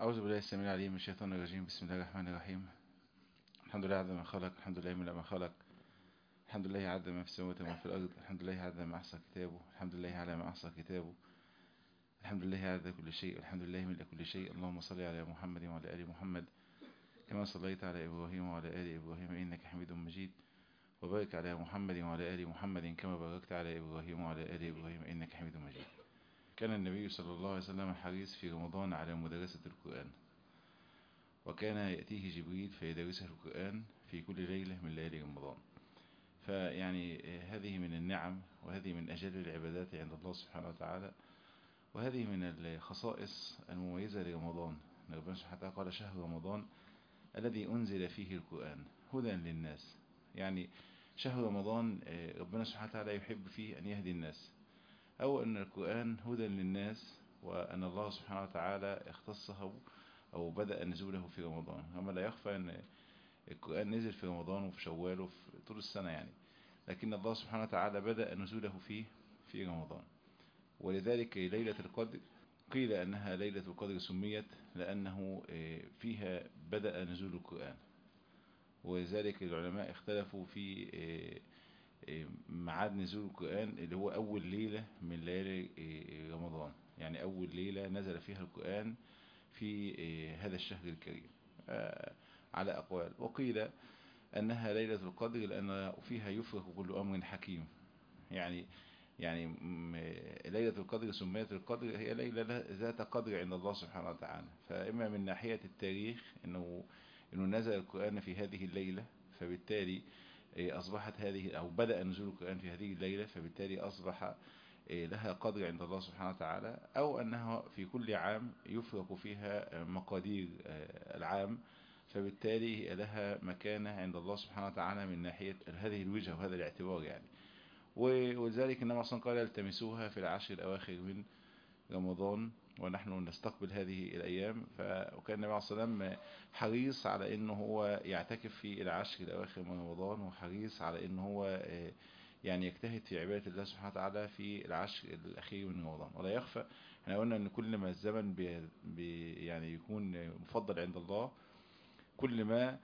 أعوذ بالله السميع العليم من الشيطان الرجيم بسم الله الرحمن الرحيم الحمد لله عدد ما خلق الحمد لله من ما خلق الحمد لله عدد ما في السماوات وما في الأرض الحمد لله عدد ما أحصى كتابه الحمد لله على ما أحصى كتابه الحمد لله عدد كل شيء الحمد لله من كل شيء اللهم صل على محمد وعلى آل محمد كما صليت على إبراهيم وعلى آل إبراهيم إنك حميد مجيد وبارك على محمد وعلى آل محمد كما باركت على إبراهيم وعلى آل إبراهيم إنك حميد مجيد كان النبي صلى الله عليه وسلم حريص في رمضان على مدرسة القرآن وكان يأتيه جبريل فيدرسه القرآن في كل ليلة من ليالي رمضان فيعني هذه من النعم وهذه من أجل العبادات عند الله سبحانه وتعالى وهذه من الخصائص المميزة لرمضان ربنا سبحانه وتعالى قال شهر رمضان الذي أنزل فيه القرآن هدى للناس يعني شهر رمضان ربنا سبحانه وتعالى يحب فيه أن يهدي الناس أو أن القرآن هدى للناس وأن الله سبحانه وتعالى اختصه أو بدأ نزوله في رمضان أما لا يخفى أن القرآن نزل في رمضان وفي شوال وفي طول السنة يعني لكن الله سبحانه وتعالى بدأ نزوله فيه في رمضان ولذلك ليلة القدر قيل أنها ليلة القدر سميت لأنه فيها بدأ نزول القرآن ولذلك العلماء اختلفوا في ميعاد نزول القرآن اللي هو أول ليلة من ليالي رمضان يعني أول ليلة نزل فيها القرآن في هذا الشهر الكريم على أقوال وقيل أنها ليلة القدر لأن فيها يفرق كل أمر حكيم يعني يعني ليلة القدر سميت القدر هي ليلة ذات قدر عند الله سبحانه وتعالى فإما من ناحية التاريخ إنه إنه نزل القرآن في هذه الليلة فبالتالي أصبحت هذه أو بدأ نزول القرآن في هذه الليلة فبالتالي أصبح لها قدر عند الله سبحانه وتعالى أو أنها في كل عام يفرق فيها مقادير العام فبالتالي هي لها مكانة عند الله سبحانه وتعالى من ناحية هذه الوجهة وهذا الاعتبار يعني ولذلك النبي صلى الله عليه وسلم قال التمسوها في العشر الأواخر من رمضان ونحن نستقبل هذه الأيام وكان النبي صلى الله عليه وسلم حريص على أنه هو يعتكف في العشر الأواخر من رمضان وحريص على أنه هو يعني يجتهد في عبادة الله سبحانه وتعالى في العشر الأخير من رمضان ولا يخفى احنا قلنا أن كل ما الزمن بي بي يعني يكون مفضل عند الله كل ما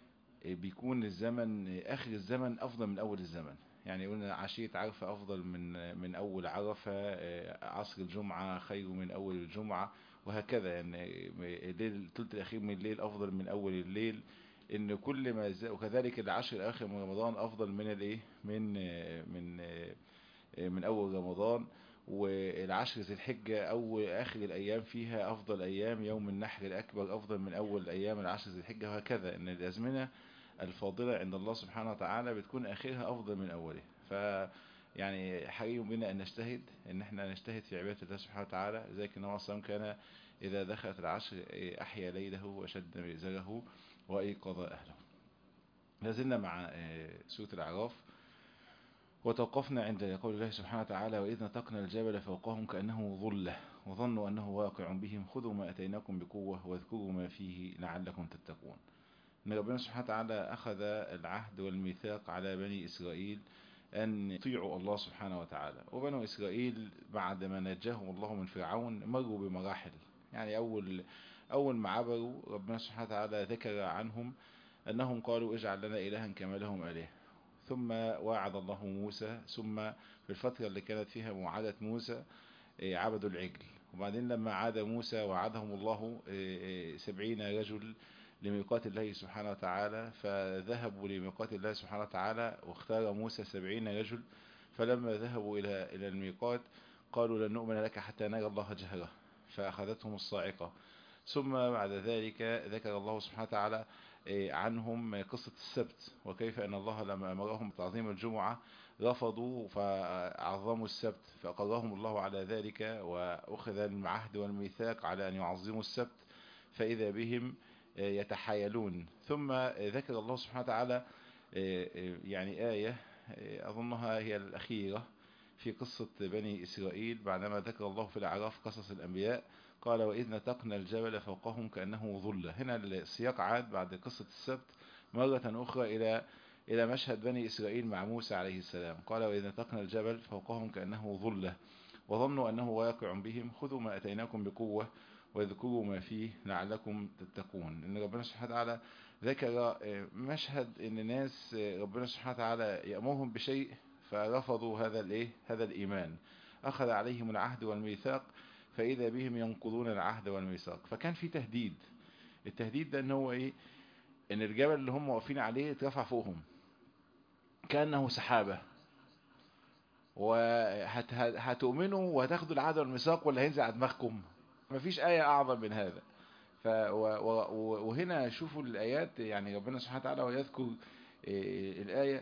بيكون الزمن آخر الزمن أفضل من أول الزمن يعني قلنا عشية عرفة أفضل من من أول عرفة عصر الجمعة خير من أول الجمعة وهكذا يعني الليل الثلث الأخير من الليل أفضل من أول الليل إن كل ما وكذلك العشر الأخير من رمضان أفضل من الإيه من من من أول رمضان والعشر ذي الحجة أو آخر الأيام فيها أفضل أيام يوم النحر الأكبر أفضل من أول أيام العشر ذي الحجة وهكذا إن الأزمنة الفاضلة عند الله سبحانه وتعالى بتكون آخرها أفضل من أولها ف يعني حري بنا أن نجتهد أن احنا نجتهد في عبادة الله سبحانه وتعالى لذلك النبي صلى الله عليه وسلم كان إذا دخلت العشر أحيا ليله وشد مئزره وأيقظ أهله لازلنا مع سورة الأعراف وتوقفنا عند قول الله سبحانه وتعالى وإذ نتقنا الجبل فوقهم كأنه ظلة وظنوا أنه واقع بهم خذوا ما أتيناكم بقوة واذكروا ما فيه لعلكم تتقون ان ربنا سبحانه وتعالى أخذ العهد والميثاق على بني إسرائيل أن يطيعوا الله سبحانه وتعالى وبنو إسرائيل بعد ما نجاهم الله من فرعون مروا بمراحل يعني أول أول ما عبروا ربنا سبحانه وتعالى ذكر عنهم أنهم قالوا اجعل لنا إلها كما لهم إله ثم وعد الله موسى ثم في الفترة اللي كانت فيها موعدة موسى عبدوا العجل وبعدين لما عاد موسى وعدهم الله سبعين رجل لميقات الله سبحانه وتعالى فذهبوا لميقات الله سبحانه وتعالى واختار موسى سبعين رجل فلما ذهبوا إلى إلى الميقات قالوا لن نؤمن لك حتى نرى الله جهرة فأخذتهم الصاعقة ثم بعد ذلك ذكر الله سبحانه وتعالى عنهم قصة السبت وكيف أن الله لما أمرهم بتعظيم الجمعة رفضوا فعظموا السبت فأقرهم الله على ذلك وأخذ العهد والميثاق على أن يعظموا السبت فإذا بهم يتحايلون ثم ذكر الله سبحانه وتعالى يعني آية أظنها هي الأخيرة في قصة بني إسرائيل بعدما ذكر الله في الأعراف قصص الأنبياء قال وإذ نتقنا الجبل فوقهم كأنه ظلة هنا السياق عاد بعد قصة السبت مرة أخرى إلى إلى مشهد بني إسرائيل مع موسى عليه السلام قال وإذ نتقنا الجبل فوقهم كأنه ظلة وظنوا أنه واقع بهم خذوا ما أتيناكم بقوة واذكروا ما فيه لعلكم تتقون ان ربنا سبحانه وتعالى ذكر مشهد ان ناس ربنا سبحانه وتعالى يأمرهم بشيء فرفضوا هذا الايه هذا الايمان اخذ عليهم العهد والميثاق فاذا بهم ينقضون العهد والميثاق فكان في تهديد التهديد ده ان هو ايه ان الجبل اللي هم واقفين عليه اترفع فوقهم كانه سحابه وهتؤمنوا وهتاخدوا العهد والميثاق ولا هينزل على دماغكم مفيش آية أعظم من هذا ف وهنا شوفوا الآيات يعني ربنا سبحانه وتعالى ويذكر الآية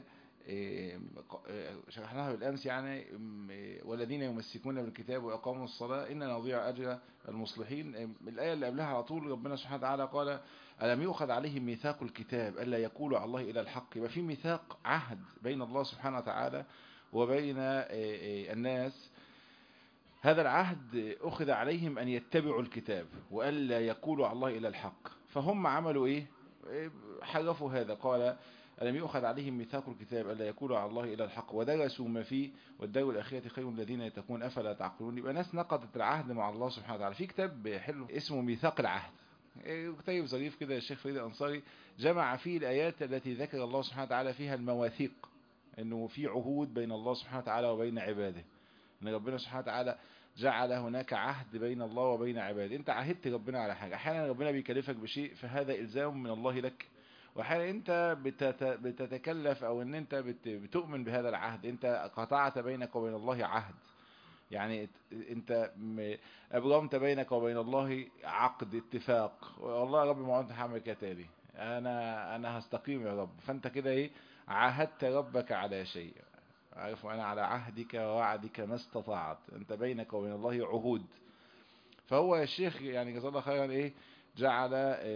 شرحناها بالأمس يعني والذين يمسكون بالكتاب ويقاموا الصلاة إن نضيع أجر المصلحين الآية اللي قبلها على طول ربنا سبحانه وتعالى قال ألم يؤخذ عليهم ميثاق الكتاب ألا يقولوا على الله إلى الحق يبقى في ميثاق عهد بين الله سبحانه وتعالى وبين الناس هذا العهد أخذ عليهم أن يتبعوا الكتاب وألا يقولوا على الله إلى الحق فهم عملوا إيه حرفوا هذا قال ألم يؤخذ عليهم ميثاق الكتاب ألا يقولوا على الله إلى الحق ودرسوا ما فيه والدار الأخيرة خير الذين يتقون أفلا تعقلون يبقى ناس نقضت العهد مع الله سبحانه وتعالى في كتاب حلو اسمه ميثاق العهد كتاب ظريف كده الشيخ فريد الأنصاري جمع فيه الآيات التي ذكر الله سبحانه وتعالى فيها المواثيق انه في عهود بين الله سبحانه وتعالى وبين عباده ان ربنا سبحانه وتعالى جعل هناك عهد بين الله وبين عباده انت عهدت ربنا على حاجة احيانا ربنا بيكلفك بشيء فهذا الزام من الله لك واحيانا انت بتتكلف او ان انت بتؤمن بهذا العهد انت قطعت بينك وبين الله عهد يعني انت ابرمت بينك وبين الله عقد اتفاق والله يا رب ما انت هعمل كده تاني انا انا هستقيم يا رب فانت كده ايه عاهدت ربك على شيء عارف أنا على عهدك ووعدك ما استطعت أنت بينك وبين الله عهود فهو الشيخ يعني جزاه الله خيرا إيه جعل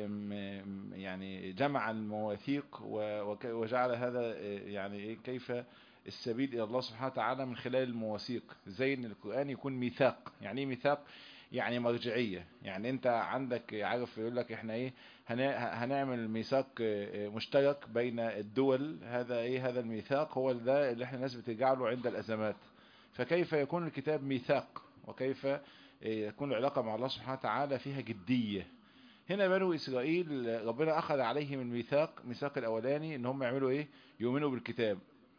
يعني جمع المواثيق وجعل هذا يعني إيه كيف السبيل إلى الله سبحانه وتعالى من خلال المواثيق زي ان القرآن يكون ميثاق يعني ايه ميثاق يعني مرجعية يعني انت عندك عارف يقول لك احنا ايه هنعمل ميثاق مشترك بين الدول هذا ايه هذا الميثاق هو ده اللي احنا الناس بترجع له عند الازمات فكيف يكون الكتاب ميثاق وكيف يكون العلاقة مع الله سبحانه وتعالى فيها جدية هنا بنو اسرائيل ربنا اخذ عليهم الميثاق ميثاق الاولاني ان هم يعملوا ايه يؤمنوا بالكتاب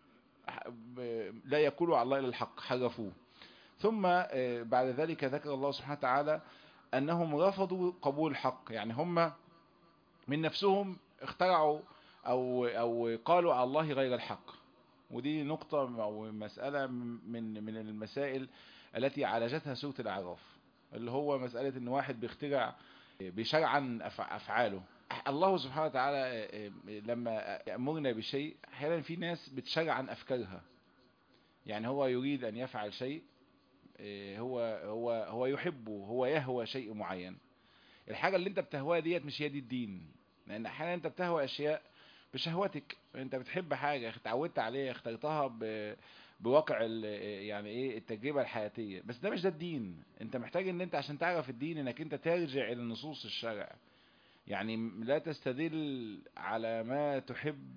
لا يقولوا على الله الا الحق حرفوه ثم بعد ذلك ذكر الله سبحانه وتعالى أنهم رفضوا قبول الحق يعني هم من نفسهم اخترعوا أو, أو قالوا على الله غير الحق ودي نقطة أو مسألة من من المسائل التي عالجتها سورة الأعراف اللي هو مسألة إن واحد بيخترع بيشرعن أفعاله الله سبحانه وتعالى لما يأمرنا بشيء أحيانا في ناس بتشرعن أفكارها يعني هو يريد أن يفعل شيء هو هو هو يحبه هو يهوى شيء معين الحاجة اللي انت بتهواها ديت مش هي دي الدين لان احيانا انت بتهوى اشياء بشهوتك انت بتحب حاجة اتعودت عليها اخترتها ب بواقع يعني ايه التجربة الحياتية بس ده مش ده الدين انت محتاج ان انت عشان تعرف الدين انك انت ترجع الى نصوص الشرع يعني لا تستدل على ما تحب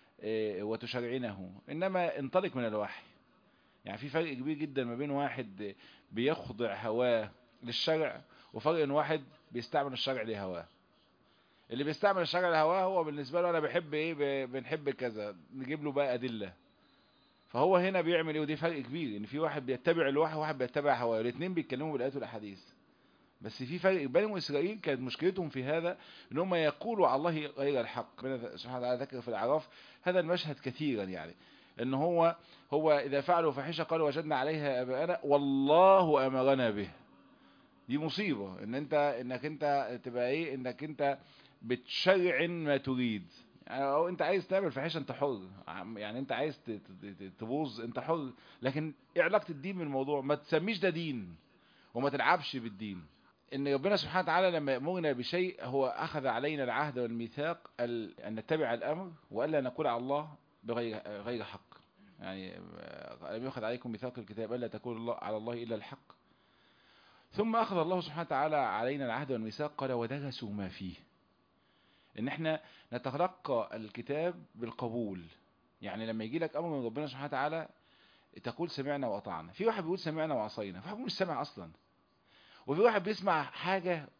وتشرعنه انما انطلق من الوحي يعني في فرق كبير جدا ما بين واحد بيخضع هواه للشرع وفرق ان واحد بيستعمل الشرع لهواه اللي بيستعمل الشرع لهواه هو بالنسبة له انا بحب ايه بنحب كذا نجيب له بقى ادلة فهو هنا بيعمل ايه ودي فرق كبير ان في واحد بيتبع الوحي وواحد بيتبع هواه الاثنين بيتكلموا بالايات والاحاديث بس في فرق بني اسرائيل كانت مشكلتهم في هذا ان هم يقولوا على الله غير الحق ربنا سبحانه وتعالى ذكر في الاعراف هذا المشهد كثيرا يعني ان هو هو اذا فعلوا فاحشه قالوا وجدنا عليها اباءنا والله امرنا به دي مصيبه ان انت انك انت تبقى ايه انك انت بتشرع ما تريد يعني او انت عايز تعمل فاحشه انت حر يعني انت عايز تبوظ انت حر لكن ايه علاقه الدين بالموضوع ما تسميش ده دين وما تلعبش بالدين ان ربنا سبحانه وتعالى لما يأمرنا بشيء هو اخذ علينا العهد والميثاق ان نتبع الامر والا نقول على الله بغير غير حق يعني لم يأخذ عليكم ميثاق الكتاب الا تقول الله على الله الا الحق ثم اخذ الله سبحانه وتعالى علينا العهد والميثاق قال ودرسوا ما فيه ان احنا نتلقى الكتاب بالقبول يعني لما يجي لك امر من ربنا سبحانه وتعالى تقول سمعنا واطعنا في واحد بيقول سمعنا وعصينا في واحد بيقول مش سمع اصلا وفي واحد بيسمع حاجة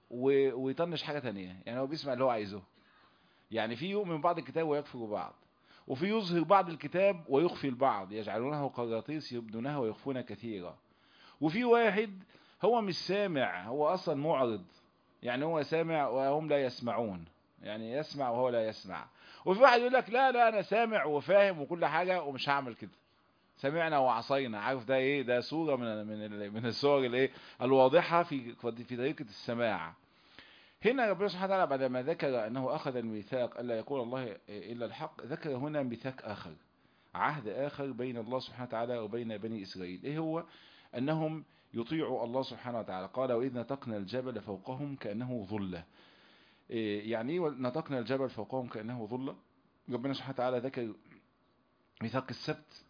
و- ويطنش حاجة تانية يعني هو بيسمع اللي هو عايزه يعني في يؤمن بعض الكتاب ويكفر بعض وفي يظهر بعض الكتاب ويخفي البعض يجعلونه قراطيس يبدونها ويخفون كثيرا وفي واحد هو مش سامع هو اصلا معرض يعني هو سامع وهم لا يسمعون يعني يسمع وهو لا يسمع وفي واحد يقول لك لا لا انا سامع وفاهم وكل حاجة ومش هعمل كده سمعنا وعصينا عارف ده ايه ده صورة من من ال- من الصور الايه الواضحة في في طريقة السماع هنا ربنا سبحانه وتعالى بعد ما ذكر انه اخذ الميثاق الا يقول الله الا الحق ذكر هنا ميثاق اخر عهد اخر بين الله سبحانه وتعالى وبين بني اسرائيل ايه هو انهم يطيعوا الله سبحانه وتعالى قال واذ نتقنا الجبل فوقهم كانه ظله إيه يعني ايه نتقنا الجبل فوقهم كانه ظله ربنا سبحانه وتعالى ذكر ميثاق السبت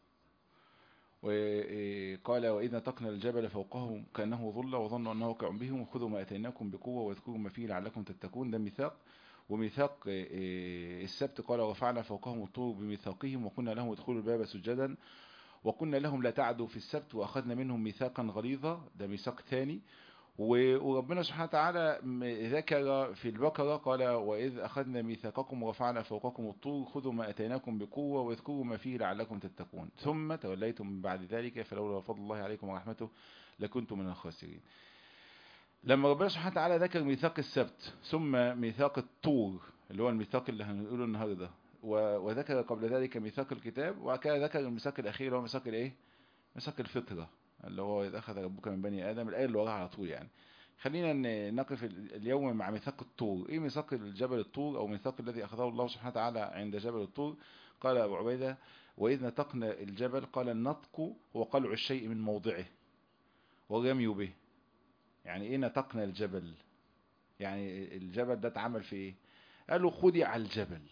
وقال وإذا نتقنا الجبل فوقهم كأنه ظل وظنوا أنه واقع بهم وخذوا ما أتيناكم بقوة واذكروا ما فيه لعلكم تتقون ده ميثاق وميثاق آه، السبت قال ورفعنا فوقهم الطور بميثاقهم وقلنا لهم ادخلوا الباب سجدا وقلنا لهم لا تعدوا في السبت وأخذنا منهم ميثاقا غليظا ده ميثاق ثاني و- وربنا سبحانه وتعالى م- ذكر في البقرة قال وإذ أخذنا ميثاقكم ورفعنا فوقكم الطور خذوا ما أتيناكم بقوة واذكروا ما فيه لعلكم تتقون ثم توليتم من بعد ذلك فلولا فضل الله عليكم ورحمته لكنتم من الخاسرين لما ربنا سبحانه وتعالى ذكر ميثاق السبت ثم ميثاق الطور اللي هو الميثاق اللي هنقوله النهارده و- وذكر قبل ذلك ميثاق الكتاب وبعد كده ذكر الميثاق الأخير اللي هو ميثاق الإيه؟ ميثاق الفطرة اللي هو إذ أخذ ربك من بني آدم الآية اللي وراها على طول يعني خلينا ن- نقف ال- اليوم مع ميثاق الطور ايه ميثاق الجبل الطور او ميثاق الذي اخذه الله سبحانه وتعالى عند جبل الطور قال ابو عبيده واذ نطقنا الجبل قال النطق هو قلع الشيء من موضعه والرمي به يعني ايه نطقنا الجبل يعني الجبل ده اتعمل في ايه قالوا خدع الجبل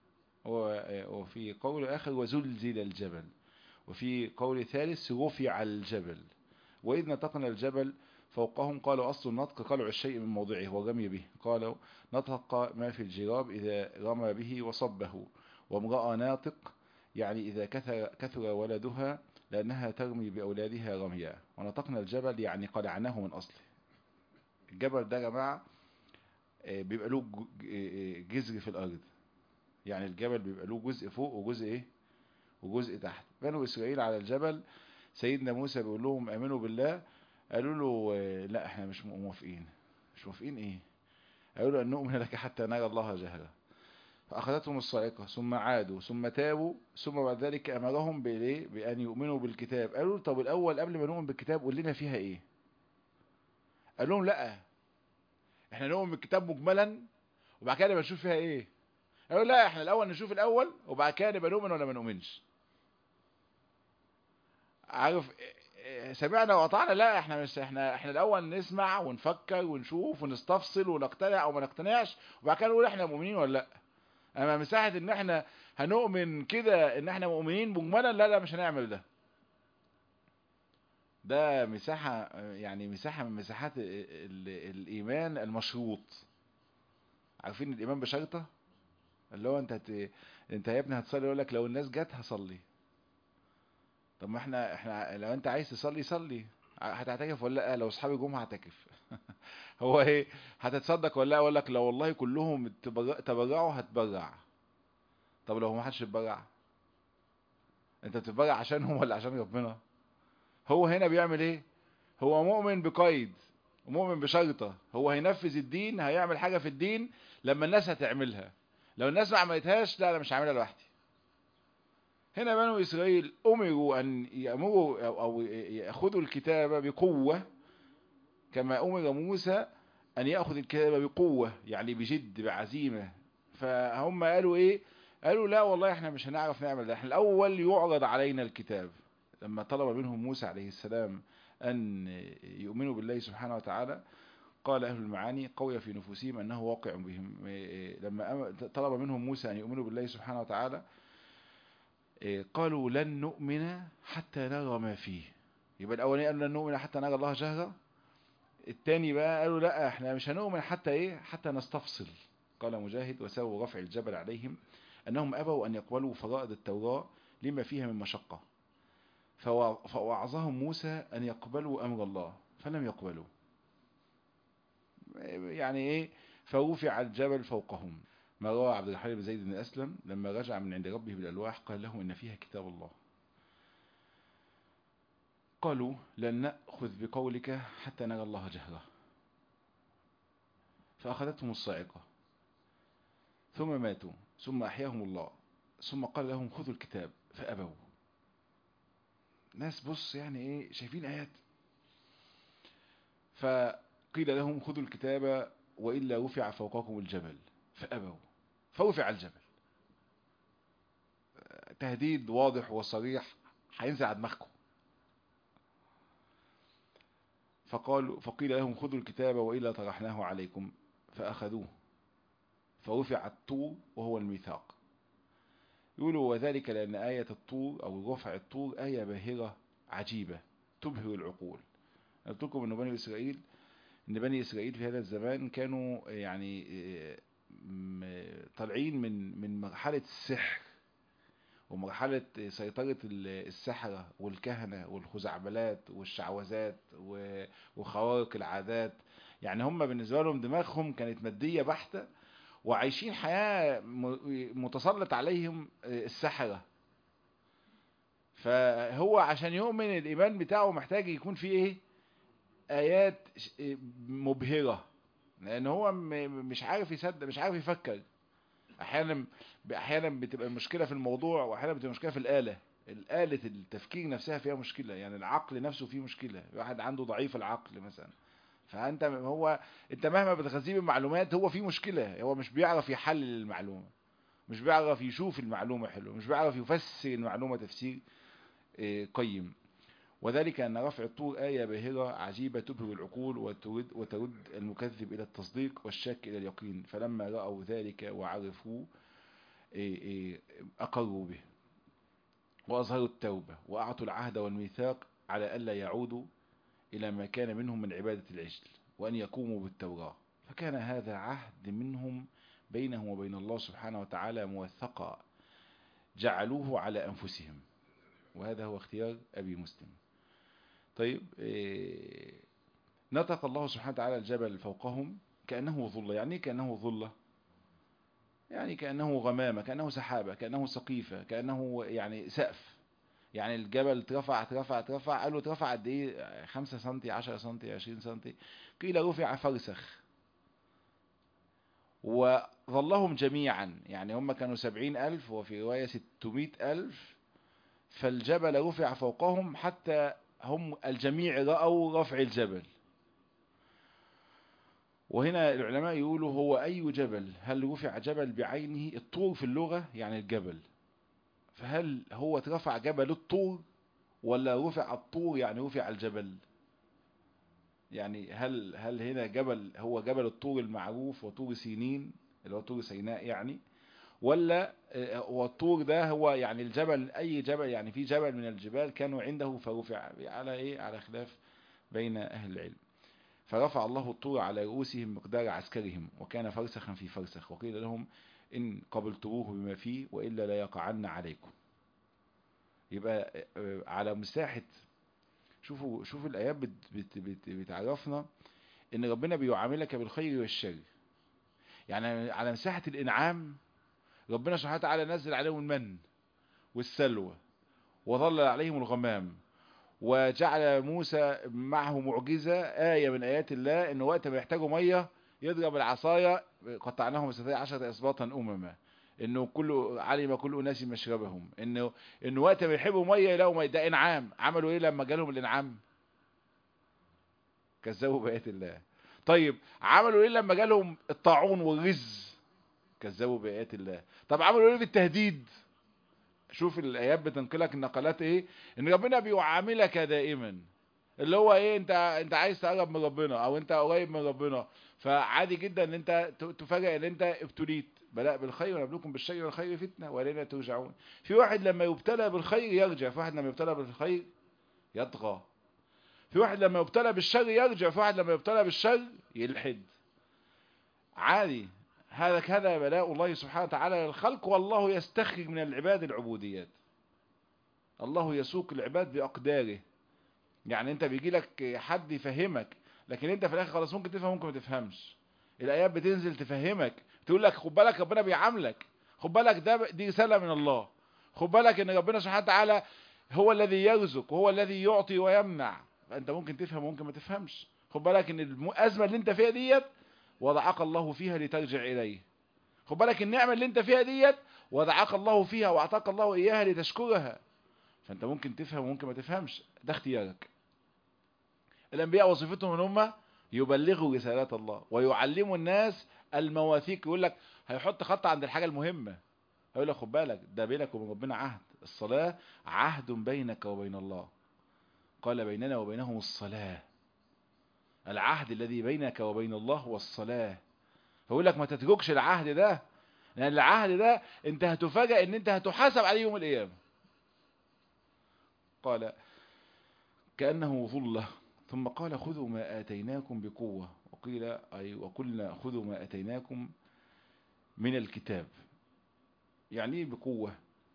و- وفي قول اخر وزلزل الجبل وفي قول ثالث رفع الجبل وإذ نطقنا الجبل فوقهم قالوا أصل النطق قلع الشيء من موضعه والرمي به قالوا نطق ما في الجراب إذا رمى به وصبه وامرأة ناطق يعني إذا كثر, كثر ولدها لأنها ترمي بأولادها رميا ونطقنا الجبل يعني قلعناه من أصله الجبل ده يا جماعة آه، بيبقى له ج- آه، جذر في الأرض يعني الجبل بيبقى له جزء فوق وجزء إيه وجزء تحت بنو إسرائيل على الجبل سيدنا موسى بيقول لهم امنوا بالله قالوا له آه، لا احنا مش موافقين مش موافقين ايه قالوا له ان نؤمن لك حتى نرى الله جهرا فاخذتهم الصاعقه ثم عادوا ثم تابوا ثم بعد ذلك امرهم بالايه بان يؤمنوا بالكتاب قالوا له طب الاول قبل ما نؤمن بالكتاب قول لنا فيها ايه قال لهم لا احنا نؤمن بالكتاب مجملا وبعد كده نبقى نشوف فيها ايه قالوا لا احنا الاول نشوف الاول وبعد كده نبقى نؤمن ولا ما نؤمنش عارف إيه، سمعنا وقطعنا لا احنا مش احنا احنا الاول نسمع ونفكر ونشوف ونستفصل ونقتنع او ما نقتنعش وبعد كده نقول احنا مؤمنين ولا لا اما مساحه ان احنا هنؤمن كده ان احنا مؤمنين مجملا لا لا مش هنعمل ده ده مساحه يعني مساحه من مساحات ال- ال- الايمان المشروط عارفين الايمان بشرطه اللي هو انت هت... انت يا ابني هتصلي يقول لك لو الناس جت هصلي طب ما احنا احنا لو انت عايز تصلي صلي هتعتكف ولا لا لو اصحابي جم هعتكف هو ايه هتتصدق ولا لا اقول لك لو والله كلهم تبرع- تبرعوا هتبرع طب لو ما حدش اتبرع انت بتتبرع عشانهم ولا عشان ربنا هو هنا بيعمل ايه هو مؤمن بقيد ومؤمن بشرطه هو هينفذ الدين هيعمل حاجه في الدين لما الناس هتعملها لو الناس ما عملتهاش لا انا مش هعملها لوحدي هنا بنو إسرائيل أمروا أن يأمروا أو أو يأخذوا الكتاب بقوة كما أمر موسى أن يأخذ الكتاب بقوة يعني بجد بعزيمة فهم قالوا إيه قالوا لا والله احنا مش هنعرف نعمل ده احنا الأول يعرض علينا الكتاب لما طلب منهم موسى عليه السلام أن يؤمنوا بالله سبحانه وتعالى قال أهل المعاني قوي في نفوسهم أنه واقع بهم لما طلب منهم موسى أن يؤمنوا بالله سبحانه وتعالى قالوا لن نؤمن حتى نرى ما فيه يبقى الاولاني قالوا لن نؤمن حتى نرى الله جهرا التاني بقى قالوا لا احنا مش هنؤمن حتى ايه حتى نستفصل قال مجاهد وسووا رفع الجبل عليهم انهم ابوا ان يقبلوا فرائض التوراة لما فيها من مشقة فوعظهم موسى ان يقبلوا امر الله فلم يقبلوا يعني ايه فرفع الجبل فوقهم ما روى عبد الرحمن بن زيد بن أسلم لما رجع من عند ربه بالألواح قال له إن فيها كتاب الله قالوا لن نأخذ بقولك حتى نرى الله جهرة فأخذتهم الصاعقة ثم ماتوا ثم أحياهم الله ثم قال لهم خذوا الكتاب فأبوا ناس بص يعني ايه شايفين آيات فقيل لهم خذوا الكتاب وإلا رفع فوقكم الجبل فأبوا فرفع الجبل تهديد واضح وصريح هينزل على دماغكم فقالوا فقيل لهم خذوا الكتاب وإلا طرحناه عليكم فأخذوه فرفع الطور وهو الميثاق يقولوا وذلك لأن آية الطور أو رفع الطور آية باهرة عجيبة تبهر العقول قلت لكم أن بني إسرائيل أن بني إسرائيل في هذا الزمان كانوا يعني طالعين من من مرحلة السحر ومرحلة سيطرة السحرة والكهنة والخزعبلات والشعوذات وخوارق العادات يعني هم بالنسبة لهم دماغهم كانت مادية بحتة وعايشين حياة متسلط عليهم السحرة فهو عشان يؤمن الإيمان بتاعه محتاج يكون فيه إيه آيات مبهرة لأن هو مش عارف يصدق مش عارف يفكر أحيانا أحيانا بتبقى المشكلة في الموضوع وأحيانا بتبقى المشكلة في الآلة الآلة التفكير نفسها فيها مشكلة يعني العقل نفسه فيه مشكلة واحد عنده ضعيف العقل مثلا فانت هو انت مهما بتغذيه بالمعلومات هو في مشكلة هو مش بيعرف يحلل المعلومة مش بيعرف يشوف المعلومة حلو مش بيعرف يفسر المعلومة تفسير قيم وذلك أن رفع الطور آية باهرة عجيبة تبهر العقول وترد, وترد المكذب إلى التصديق والشاك إلى اليقين فلما رأوا ذلك وعرفوا أقروا به وأظهروا التوبة وأعطوا العهد والميثاق على ألا يعودوا إلى ما كان منهم من عبادة العجل وأن يقوموا بالتوراة فكان هذا عهد منهم بينهم وبين الله سبحانه وتعالى موثقا جعلوه على أنفسهم وهذا هو اختيار أبي مسلم طيب إيه نطق الله سبحانه وتعالى الجبل فوقهم كأنه ظلة يعني كأنه ظلة يعني كأنه غمامة كأنه سحابة كأنه سقيفة كأنه يعني سقف يعني الجبل اترفع اترفع اترفع قالوا اترفع قد ايه 5 سم 10 سم 20 سم قيل رفع فرسخ وظلهم جميعا يعني هم كانوا سبعين ألف وفي رواية ستمائة ألف فالجبل رفع فوقهم حتى هم الجميع رأوا رفع الجبل وهنا العلماء يقولوا هو أي جبل هل رفع جبل بعينه الطور في اللغة يعني الجبل فهل هو اترفع جبل الطور ولا رفع الطور يعني رفع الجبل يعني هل هل هنا جبل هو جبل الطور المعروف وطور سينين اللي هو طور سيناء يعني ولا هو الطور ده هو يعني الجبل اي جبل يعني في جبل من الجبال كانوا عنده فرفع على ايه على خلاف بين اهل العلم فرفع الله الطور على رؤوسهم مقدار عسكرهم وكان فرسخا في فرسخ وقيل لهم إن قبلتموه بما فيه وإلا لا يقعن عليكم يبقى على مساحة شوفوا شوفوا الآيات بت بت بت بتعرفنا إن ربنا بيعاملك بالخير والشر يعني على مساحة الإنعام ربنا سبحانه وتعالى نزل عليهم المن والسلوى وظلل عليهم الغمام وجعل موسى معه معجزة آية من آيات الله إنه وقت ما يحتاجوا مية يضرب العصاية قطعناهم اثنتي عشرة إصباطا أمما إنه كل علم كل أناس مشربهم إنه إنه وقت ما يحبوا مية يلاقوا مية ده إنعام عملوا إيه لما جالهم الإنعام كذبوا بآيات الله طيب عملوا إيه لما جالهم الطاعون والرز كذبوا بآيات الله طب عملوا إيه بالتهديد شوف الآيات بتنقلك النقلات إيه إن ربنا بيعاملك دائما اللي هو ايه انت انت عايز تقرب من ربنا او انت قريب من ربنا فعادي جدا ان انت تفاجئ ان انت ابتليت بلاء بالخير ونبلوكم بالشر والخير فتنه والينا ترجعون في واحد لما يبتلى بالخير يرجع في واحد لما يبتلى بالخير يطغى في واحد لما يبتلى بالشر يرجع في واحد لما يبتلى بالشر يلحد عادي هذا كذا بلاء الله سبحانه وتعالى للخلق والله يستخرج من العباد العبوديات الله يسوق العباد بأقداره يعني انت بيجي لك حد يفهمك لكن انت في الاخر خلاص ممكن تفهم ممكن ما تفهمش الايات بتنزل تفهمك تقول لك خد بالك ربنا بيعاملك خد بالك ده دي رساله من الله خد بالك ان ربنا سبحانه وتعالى هو الذي يرزق وهو الذي يعطي ويمنع فانت ممكن تفهم وممكن ما تفهمش خد بالك ان الازمه اللي انت فيها ديت وضعك الله فيها لترجع اليه خد بالك النعمه اللي انت فيها ديت وضعك الله فيها واعطاك الله اياها لتشكرها فانت ممكن تفهم وممكن ما تفهمش ده اختيارك الانبياء وظيفتهم ان هم يبلغوا رسالات الله ويعلموا الناس المواثيق يقول لك هيحط خط عند الحاجه المهمه هيقول لك خد بالك ده بينك وبين ربنا عهد الصلاه عهد بينك وبين الله قال بيننا وبينهم الصلاه العهد الذي بينك وبين الله هو الصلاه فيقول لك ما تتركش العهد ده لان العهد ده انت هتفاجئ ان انت هتحاسب عليه يوم القيامه قال كانه ظله ثم قال خذوا ما آتيناكم بقوة وقيل أي وقلنا خذوا ما آتيناكم من الكتاب يعني ايه بقوة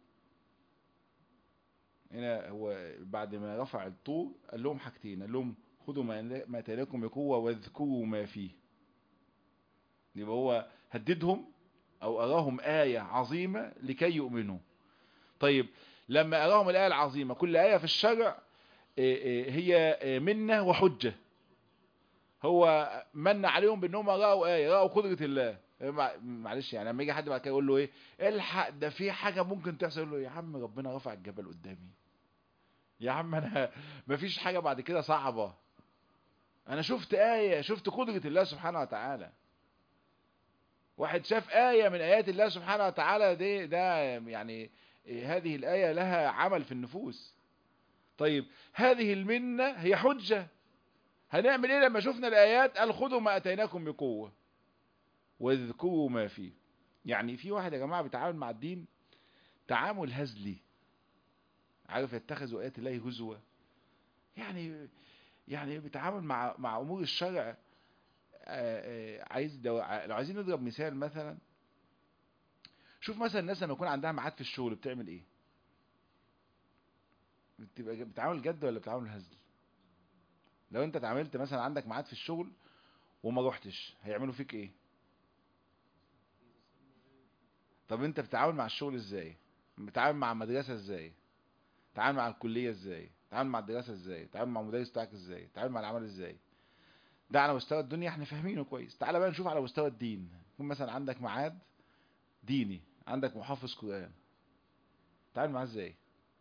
هنا هو بعد ما رفع الطور قال لهم حاجتين قال لهم خذوا ما آتيناكم بقوة واذكروا ما فيه يبقى هو هددهم أو أراهم آية عظيمة لكي يؤمنوا طيب لما أراهم الآية العظيمة كل آية في الشرع هي منة وحجة هو من عليهم بانهم رأوا ايه رأوا قدرة الله معلش يعني لما يجي حد بعد كده يقول له ايه الحق ده في حاجة ممكن تحصل يقول له يا عم ربنا رفع الجبل قدامي يا عم انا مفيش حاجة بعد كده صعبة انا شفت آية شفت قدرة الله سبحانه وتعالى واحد شاف آية من آيات الله سبحانه وتعالى دي ده يعني هذه الآية لها عمل في النفوس طيب هذه المنة هي حجة هنعمل ايه لما شفنا الآيات قال خذوا ما أتيناكم بقوة واذكروا ما فيه يعني في واحد يا جماعة بيتعامل مع الدين تعامل هزلي عارف يتخذوا آيات الله هزوة يعني يعني بيتعامل مع مع أمور الشرع عايز لو عايزين نضرب مثال مثلا شوف مثلا الناس لما يكون عندها ميعاد في الشغل بتعمل ايه بتبقى بتعامل جد ولا بتعامل هزل لو انت اتعاملت مثلا عندك ميعاد في الشغل وما رحتش هيعملوا فيك ايه طب انت بتتعامل مع الشغل ازاي بتتعامل مع المدرسه ازاي بتتعامل مع الكليه ازاي بتتعامل مع الدراسه ازاي بتتعامل مع المدرس بتاعك ازاي بتتعامل مع العمل ازاي ده على مستوى الدنيا احنا فاهمينه كويس تعال بقى نشوف على مستوى الدين يكون مثلا عندك ميعاد ديني عندك محافظ قرآن تعامل معاه ازاي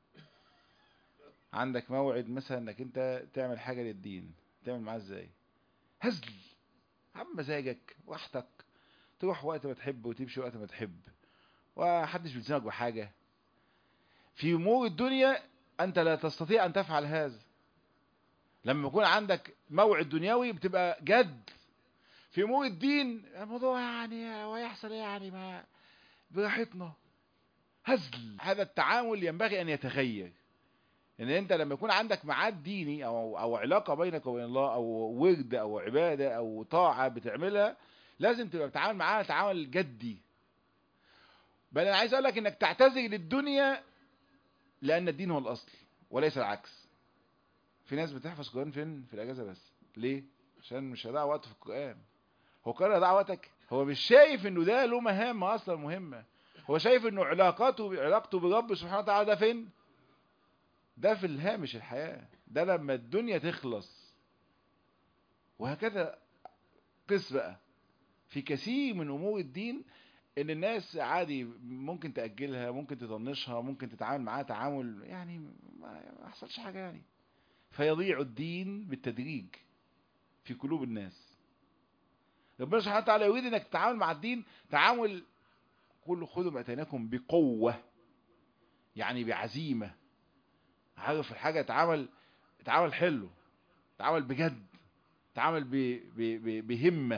عندك موعد مثلا انك انت تعمل حاجة للدين تعمل معاه ازاي هزل عم مزاجك راحتك تروح وقت ما تحب وتمشي وقت ما تحب وحدش بيلزمك بحاجة في امور الدنيا انت لا تستطيع ان تفعل هذا لما يكون عندك موعد دنيوي بتبقى جد في امور الدين الموضوع يعني ويحصل يعني ما براحتنا هزل هذا التعامل ينبغي ان يتغير ان انت لما يكون عندك ميعاد ديني او او علاقه بينك وبين الله او ورد او عباده او طاعه بتعملها لازم تبقى بتتعامل معاها تعامل جدي بل انا عايز اقول لك انك تعتذر للدنيا لان الدين هو الاصل وليس العكس في ناس بتحفظ قرآن فين في الاجازه بس ليه عشان مش هيضيع وقت في القرآن هو قرر يضيع وقتك هو مش شايف انه ده له مهام اصلا مهمه هو شايف انه علاقاته علاقته برب سبحانه وتعالى ده فين ده في الهامش الحياة ده لما الدنيا تخلص وهكذا قس بقى في كثير من امور الدين ان الناس عادي ممكن تأجلها ممكن تطنشها ممكن تتعامل معاها تعامل يعني ما يحصلش حاجة يعني فيضيع الدين بالتدريج في قلوب الناس ربنا سبحانه وتعالى يريد انك تتعامل مع الدين تعامل كل خذوا ما اتيناكم بقوة يعني بعزيمة عارف الحاجة اتعامل اتعامل حلو اتعامل بجد اتعامل ب... ب... ب... بهمة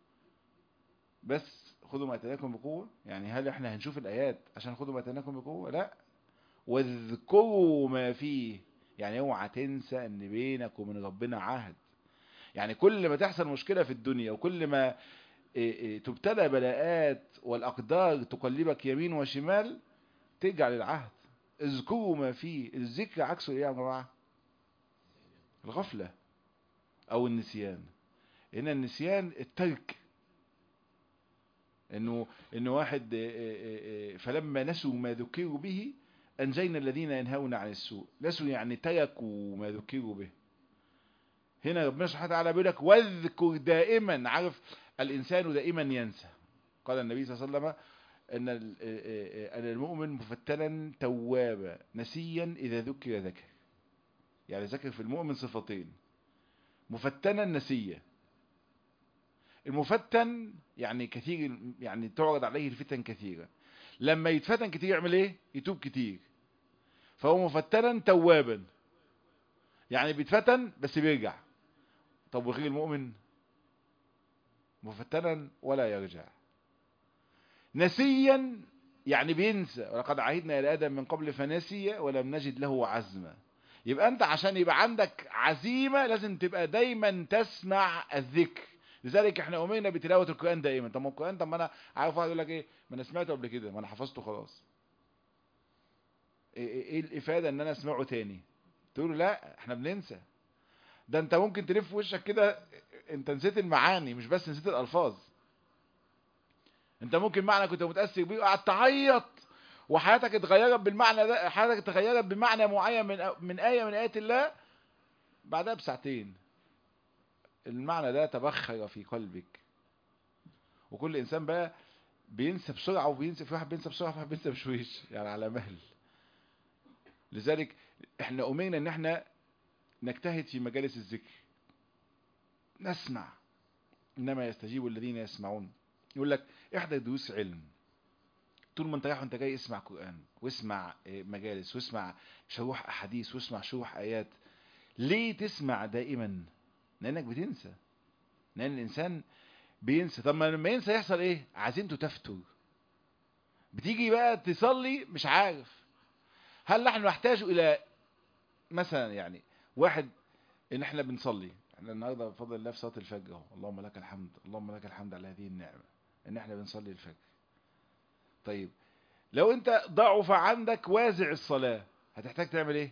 بس خذوا ما اتيناكم بقوة يعني هل احنا هنشوف الايات عشان خذوا ما اتيناكم بقوة لا واذكروا ما فيه يعني اوعى تنسى ان بينك وبين ربنا عهد يعني كل ما تحصل مشكلة في الدنيا وكل ما تبتلى بلاءات والأقدار تقلبك يمين وشمال ترجع للعهد اذكروا ما فيه الذكر عكسه ايه يا جماعة الغفلة او النسيان هنا النسيان الترك انه انه واحد آه، آه، آه، فلما نسوا ما ذكروا به انجينا الذين ينهون عن السوء نسوا يعني تركوا ما ذكروا به هنا ربنا سبحانه وتعالى بيقول لك واذكر دائما عارف الانسان دائما ينسى قال النبي صلى الله عليه وسلم ان ال- ان المؤمن مفتنا توابا نسيا اذا ذكر ذكر يعني ذكر في المؤمن صفتين مفتنا نسيا المفتن يعني كثير يعني تعرض عليه الفتن كثيرا لما يتفتن كتير يعمل ايه يتوب كتير فهو مفتنا توابا يعني بيتفتن بس بيرجع طب وغير المؤمن مفتنا ولا يرجع نسيا يعني بينسى ولقد عهدنا الى ادم من قبل فنسي ولم نجد له عزما يبقى انت عشان يبقى عندك عزيمه لازم تبقى دايما تسمع الذكر لذلك احنا امرنا بتلاوه القران دائما طب ما القران طب ما انا عارف واحد يقول لك ايه ما انا سمعته قبل كده ما انا حفظته خلاص ايه, إيه الافاده ان انا اسمعه تاني تقول له لا احنا بننسى ده انت ممكن تلف وشك كده انت نسيت المعاني مش بس نسيت الالفاظ انت ممكن معنى كنت متاثر بيه وقعدت تعيط وحياتك اتغيرت بالمعنى ده حياتك اتغيرت بمعنى معين من من ايه من ايات الله بعدها بساعتين المعنى ده تبخر في قلبك وكل انسان بقى بينسى بسرعه وبينسى في واحد بينسى بسرعه وفي واحد بينسى بشويش يعني على مهل لذلك احنا امرنا ان احنا نجتهد في مجالس الذكر نسمع انما يستجيب الذين يسمعون يقول لك احضر دروس علم طول ما انت رايح وانت جاي اسمع قران واسمع اه، مجالس واسمع شروح احاديث واسمع شروح ايات ليه تسمع دائما لانك بتنسى لان الانسان بينسى طب ما لما ينسى يحصل ايه عزيمته تفتر بتيجي بقى تصلي مش عارف هل نحن نحتاج الى مثلا يعني واحد ان احنا بنصلي احنا النهارده بفضل الله في صلاه الفجر اهو اللهم لك الحمد اللهم لك الحمد على هذه النعمه ان احنا بنصلي الفجر طيب لو انت ضعف عندك وازع الصلاه هتحتاج تعمل ايه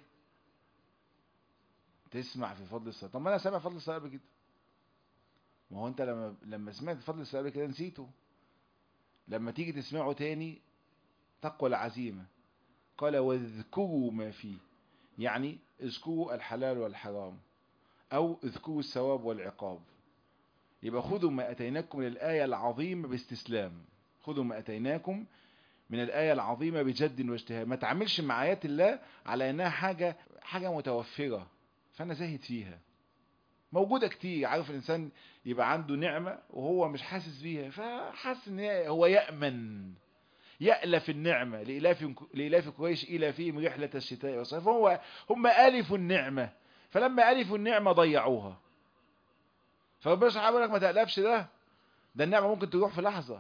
تسمع في فضل الصلاه طب ما انا سامع فضل الصلاه قبل كده ما هو انت لما لما سمعت فضل الصلاه قبل كده نسيته لما تيجي تسمعه تاني تقوى العزيمه قال واذكروا ما فيه يعني اذكروا الحلال والحرام او اذكروا الثواب والعقاب يبقى خذوا ما اتيناكم من الايه العظيمه باستسلام خذوا ما اتيناكم من الايه العظيمه بجد واجتهاد ما تعملش مع ايات الله على انها حاجه حاجه متوفره فانا زاهد فيها موجوده كتير عارف الانسان يبقى عنده نعمه وهو مش حاسس بيها فحاسس ان هي- هو يامن يألف النعمة لإلاف لإلاف قريش إلافهم رحلة الشتاء والصيف هو هم ألفوا النعمة فلما ألفوا النعمة ضيعوها فربنا سبحانه بيقول لك ما تألفش ده ده النعمة ممكن تروح في لحظة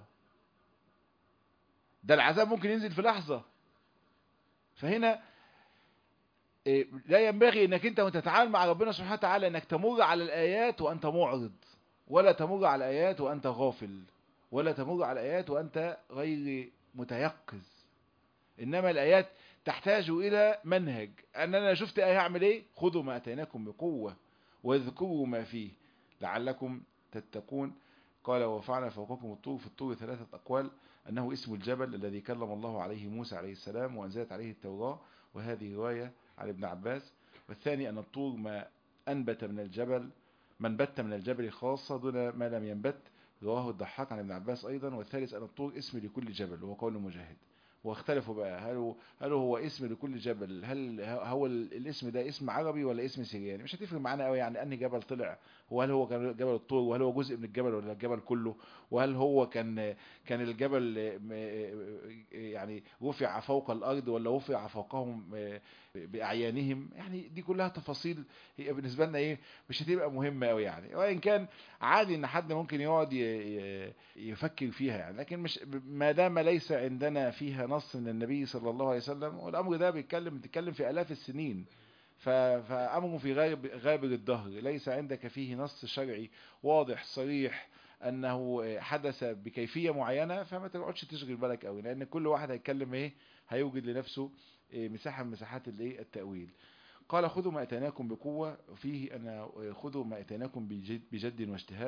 ده العذاب ممكن ينزل في لحظة فهنا إيه، لا ينبغي انك انت وانت تتعامل مع ربنا سبحانه وتعالى انك تمر على الايات وانت معرض ولا تمر على الايات وانت غافل ولا تمر على الايات وانت غير متيقظ انما الايات تحتاج الى منهج ان انا شفت ايه هعمل ايه خذوا ما اتيناكم بقوه واذكروا ما فيه لعلكم تتقون قال وفعل فوقكم الطور في الطور ثلاثه اقوال انه اسم الجبل الذي كلم الله عليه موسى عليه السلام وانزلت عليه التوراه وهذه روايه عن ابن عباس والثاني ان الطور ما انبت من الجبل من بت من الجبل خاصه دون ما لم ينبت رواه الضحاك عن ابن عباس ايضا والثالث ان الطور اسم لكل جبل وهو قول مجاهد واختلفوا بقى هل هو, هل هو اسم لكل جبل هل هو ال- الاسم ده اسم عربي ولا اسم سرياني مش هتفرق معانا قوي يعني انهي جبل طلع وهل هو كان جبل الطور وهل هو جزء من الجبل ولا الجبل كله وهل هو كان كان الجبل م- يعني رفع فوق الارض ولا رفع فوقهم باعيانهم يعني دي كلها تفاصيل هي بالنسبه لنا ايه مش هتبقى مهمه قوي يعني وان كان عادي ان حد ممكن يقعد ي- ي- يفكر فيها يعني لكن مش ما دام ليس عندنا فيها نص من النبي صلى الله عليه وسلم والامر ده بيتكلم بتتكلم في الاف السنين ف- فامره في غابر غابر الدهر ليس عندك فيه نص شرعي واضح صريح انه حدث بكيفيه معينه فما تقعدش تشغل بالك قوي لان كل واحد هيتكلم ايه هيوجد لنفسه إيه، مساحه من مساحات الايه التاويل قال خذوا ما اتيناكم بقوه فيه ان خذوا ما اتيناكم بجد, بجد واجتهاد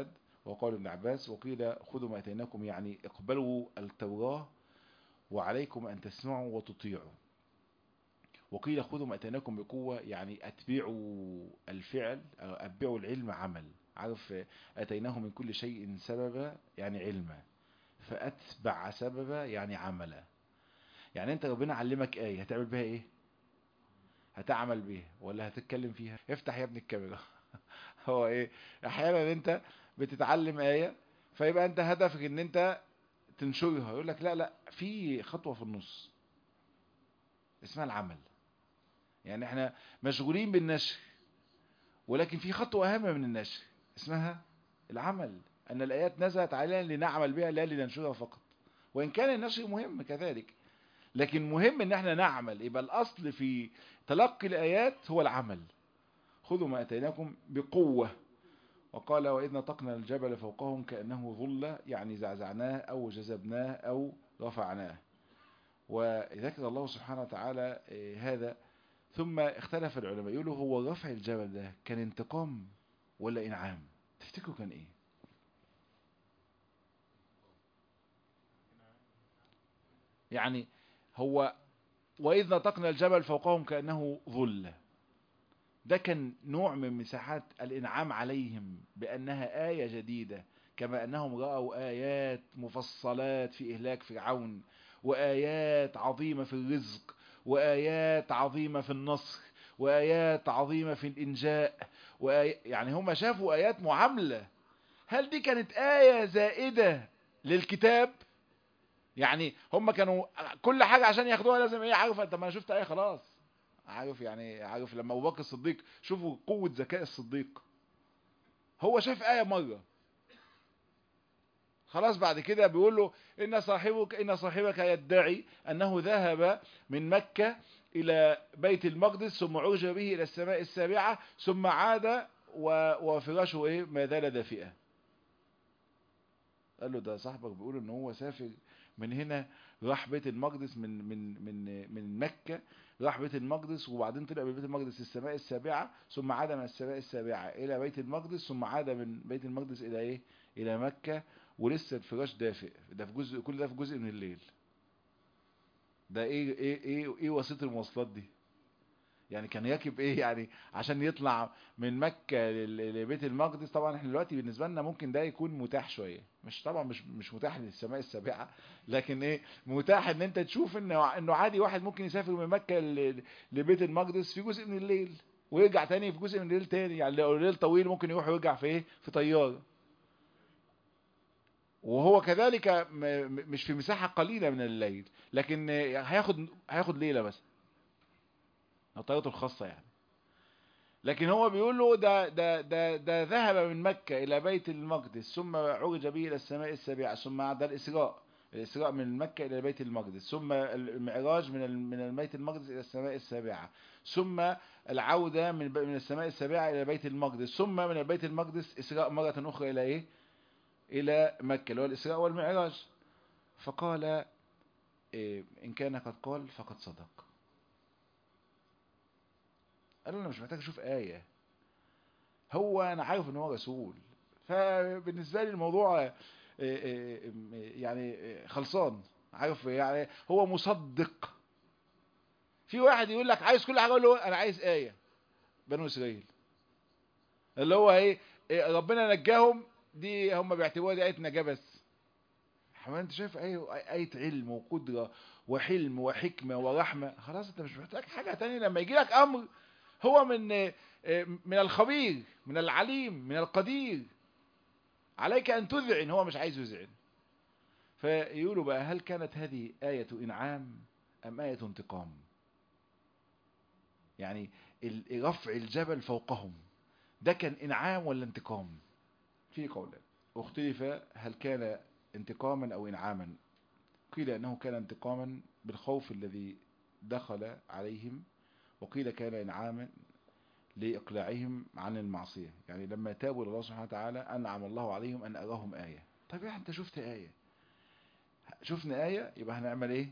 وقال ابن عباس وقيل خذوا ما اتيناكم يعني اقبلوا التوراة وعليكم ان تسمعوا وتطيعوا وقيل خذوا ما اتيناكم بقوة يعني اتبعوا الفعل أو اتبعوا العلم عمل عارف اتيناه من كل شيء سببا يعني علما فاتبع سببا يعني عملا يعني انت ربنا علمك ايه هتعمل بها ايه هتعمل بيها ولا هتتكلم فيها افتح يا ابني الكاميرا هو ايه احيانا انت بتتعلم ايه فيبقى انت هدفك ان انت تنشرها يقول لك لا لا في خطوه في النص اسمها العمل يعني احنا مشغولين بالنشر ولكن في خطوه اهم من النشر اسمها العمل ان الايات نزلت علينا لنعمل بها لا لننشرها فقط وان كان النشر مهم كذلك لكن مهم ان احنا نعمل يبقى الاصل في تلقي الايات هو العمل خذوا ما اتيناكم بقوه وقال واذ نطقنا الجبل فوقهم كانه ظله يعني زعزعناه او جذبناه او رفعناه وذكر الله سبحانه وتعالى هذا ثم اختلف العلماء يقولوا هو رفع الجبل ده كان انتقام ولا انعام تفتكروا كان ايه يعني هو وإذ نطقنا الجبل فوقهم كأنه ظل ده كان نوع من مساحات الإنعام عليهم بأنها آية جديدة كما أنهم رأوا آيات مفصلات في إهلاك فرعون وآيات عظيمة في الرزق وآيات عظيمة في النصر وآيات عظيمة في الإنجاء وآي... يعني هم شافوا آيات معاملة هل دي كانت آية زائدة للكتاب يعني هم كانوا كل حاجة عشان ياخدوها لازم ايه عارف انت ما انا شفت ايه خلاص عارف يعني عارف لما ابو بكر الصديق شوفوا قوة ذكاء الصديق هو شاف آية مرة خلاص بعد كده بيقول له ان صاحبك ان صاحبك يدعي انه ذهب من مكة الى بيت المقدس ثم عرج به الى السماء السابعة ثم عاد وفراشه ايه ما زال دافئا قال له ده صاحبك بيقول ان هو سافر من هنا راح بيت المقدس من من من من مكة راح بيت المقدس وبعدين طلع من بيت المقدس السماء السابعة ثم عاد من السماء السابعة إلى بيت المقدس ثم عاد من بيت المقدس إلى إيه؟ إلى مكة ولسه الفراش دافئ ده في جزء كل ده في جزء من الليل ده إيه إيه إيه إيه وسيلة المواصلات دي؟ يعني كان راكب ايه يعني عشان يطلع من مكة لبيت المقدس طبعا احنا دلوقتي بالنسبة لنا ممكن ده يكون متاح شوية مش طبعا مش مش متاح للسماء السابعة لكن ايه متاح ان انت تشوف انه انه عادي واحد ممكن يسافر من مكة لبيت المقدس في جزء من الليل ويرجع تاني في جزء من الليل تاني يعني لو الليل طويل ممكن يروح ويرجع في ايه في طيارة وهو كذلك مش في مساحة قليلة من الليل لكن هياخد هياخد ليلة بس طريقته الخاصة يعني لكن هو بيقول له ده, ده, ده, ده ذهب من مكة إلى بيت المقدس ثم عرج به إلى السماء السابعة ثم عاد الإسراء الإسراء من مكة إلى بيت المقدس ثم المعراج من من بيت المقدس إلى السماء السابعة ثم العودة من من السماء السابعة إلى بيت المقدس ثم من البيت المقدس إسراء مرة أخرى إلى إيه؟ إلى مكة اللي هو الإسراء والمعراج فقال إيه إن كان قد قال فقد صدق قال له انا مش محتاج اشوف آية هو انا عارف ان هو رسول فبالنسبة لي الموضوع يعني خلصان عارف يعني هو مصدق في واحد يقول لك عايز كل حاجة اقول له انا عايز آية بنو اسرائيل اللي هو ايه ربنا نجاهم دي هم بيعتبروها دي آية نجاة بس حمام انت شايف آية, آية علم وقدرة وحلم وحكمة ورحمة خلاص انت مش محتاج حاجة تانية لما يجي لك امر هو من من الخبير من العليم من القدير عليك أن تذعن هو مش عايز يذعن فيقولوا بقى هل كانت هذه آية إنعام أم آية انتقام يعني رفع الجبل فوقهم ده كان إنعام ولا انتقام في قولان اختلف هل كان انتقاما أو إنعاما قيل أنه كان انتقاما بالخوف الذي دخل عليهم وقيل كان إنعاما لإقلاعهم عن المعصية يعني لما تابوا الله سبحانه وتعالى أنعم الله عليهم أن أراهم آية طيب يعني أنت شفت آية شفنا آية يبقى هنعمل إيه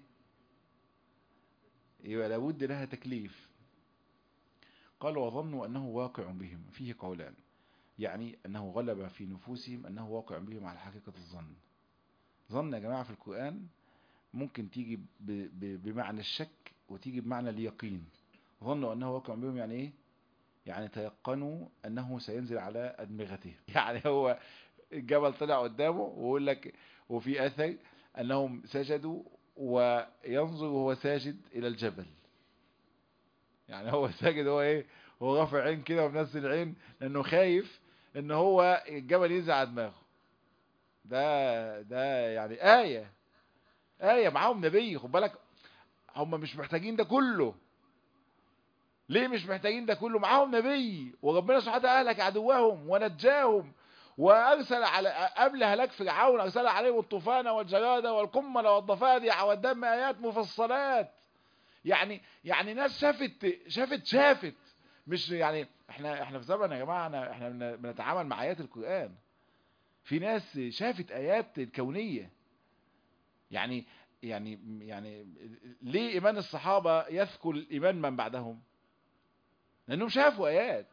يبقى لابد لها تكليف قال وظنوا أنه واقع بهم فيه قولان يعني أنه غلب في نفوسهم أنه واقع بهم على حقيقة الظن ظن يا جماعة في القرآن ممكن تيجي ب- ب- بمعنى الشك وتيجي بمعنى اليقين ظنوا أنه واقع بهم يعني إيه يعني تيقنوا أنه سينزل على أدمغتهم يعني هو الجبل طلع قدامه ويقول لك وفي أثر أنهم سجدوا وينظر وهو ساجد إلى الجبل يعني هو ساجد هو إيه هو رافع عين كده ومنزل عين لأنه خايف إن هو الجبل ينزل على دماغه ده ده يعني آية آية معاهم نبي خد بالك هم مش محتاجين ده كله ليه مش محتاجين ده كله معاهم نبي وربنا سبحانه وتعالى أهلك عدوهم ونجاهم وأرسل على قبل هلاك فرعون أرسل عليهم الطوفان والجراد والقمل والضفادع والدم آيات مفصلات يعني يعني ناس شافت شافت شافت مش يعني احنا احنا في زمن يا جماعه احنا احنا بن- بنتعامل مع ايات القرآن في ناس شافت ايات كونيه يعني يعني يعني ليه ايمان الصحابه يثقل ايمان من بعدهم لانهم شافوا ايات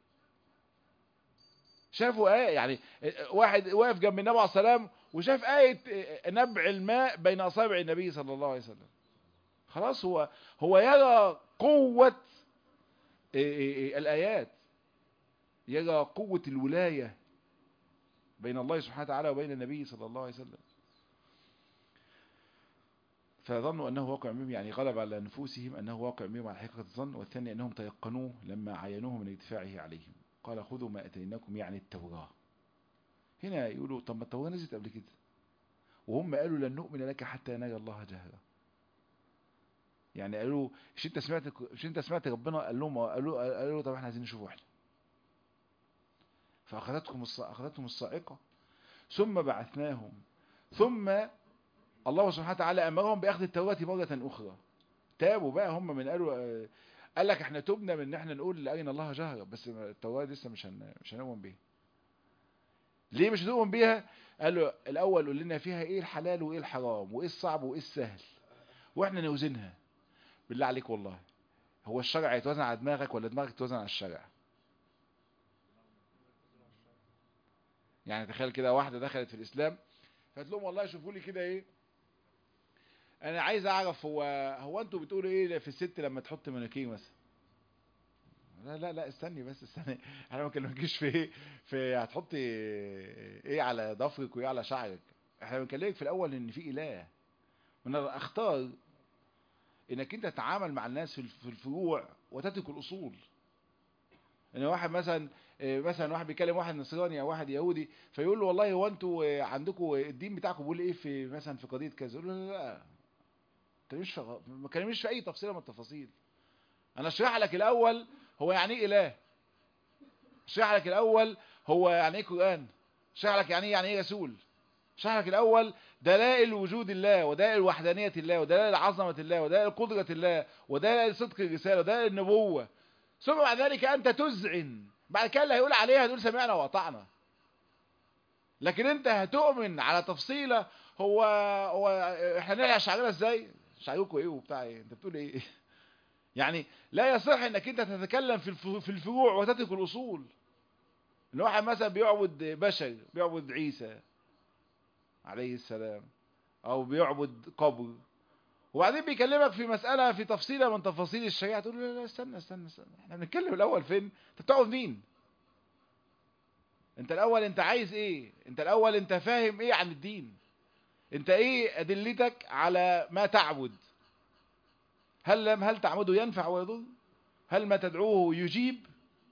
شافوا آية يعني واحد واقف جنب النبي عليه السلام وشاف آية نبع الماء بين أصابع النبي صلى الله عليه وسلم خلاص هو هو يرى قوة الآيات يرى قوة الولاية بين الله سبحانه وتعالى وبين النبي صلى الله عليه وسلم فظنوا أنه واقع بهم يعني غلب على نفوسهم أنه واقع بهم على حقيقة الظن والثاني أنهم تيقنوه لما عينوه من ارتفاعه عليهم قال خذوا ما أتيناكم يعني التوراة هنا يقولوا طب ما التوراة نزلت قبل كده وهم قالوا لن نؤمن لك حتى نرى الله جهرا يعني قالوا مش انت سمعت مش انت سمعت ربنا قال لهم قالوا قالوا طب احنا عايزين نشوفه احنا فاخذتكم الص... اخذتهم الصاعقه ثم بعثناهم ثم الله سبحانه وتعالى امرهم باخذ التوراة مرة اخرى تابوا بقى هم من قالوا قال لك احنا تبنا من ان احنا نقول لأرنا الله جهرا بس التوراة لسه مش هن... مش هنؤمن بيها ليه مش هنؤمن بيها قالوا الاول قول لنا فيها ايه الحلال وايه الحرام وايه الصعب وايه السهل واحنا نوزنها بالله عليك والله هو الشرع يتوزن على دماغك ولا دماغك توزن على الشرع يعني تخيل كده واحدة دخلت في الإسلام فقالت لهم والله شوفوا لي كده ايه انا عايز اعرف هو هو انتوا بتقولوا ايه في الست لما تحط مناكير مثلا لا لا لا استني بس استني احنا ما بنكلمكيش في ايه في هتحطي ايه على ضفرك وايه على شعرك احنا بنكلمك في الاول ان في اله وانا اختار انك انت تتعامل مع الناس في الفروع وتترك الاصول ان واحد مثلا مثلا واحد بيكلم واحد نصراني او واحد يهودي فيقول له والله هو انتوا عندكم الدين بتاعكم بيقول ايه في مثلا في قضيه كذا يقول له لا لا تكلمش في ما تكلمنيش في اي تفصيله من التفاصيل انا اشرح لك الاول هو يعني ايه اله اشرح لك الاول هو يعني ايه قران اشرح لك يعني ايه يعني ايه رسول اشرح لك الاول دلائل وجود الله ودلائل وحدانيه الله ودلائل عظمه الله ودلائل قدره الله ودلائل صدق الرساله ودلائل النبوه ثم بعد ذلك انت تذعن بعد كده اللي هيقول عليها هتقول سمعنا واطعنا لكن انت هتؤمن على تفصيله هو هو احنا نلعب شعرنا ازاي شعركم ايه وبتاع ايه انت بتقول ايه يعني لا يصح انك انت تتكلم في في الفروع وتترك الاصول ان واحد مثلا بيعبد بشر بيعبد عيسى عليه السلام او بيعبد قبر وبعدين بيكلمك في مسألة في تفصيلة من تفاصيل الشريعة تقول له لا استنى استنى استنى احنا بنتكلم الاول فين انت بتعبد مين انت الاول انت عايز ايه انت الاول انت فاهم ايه عن الدين انت ايه ادلتك على ما تعبد هل لم هل تعبده ينفع ويضر هل ما تدعوه يجيب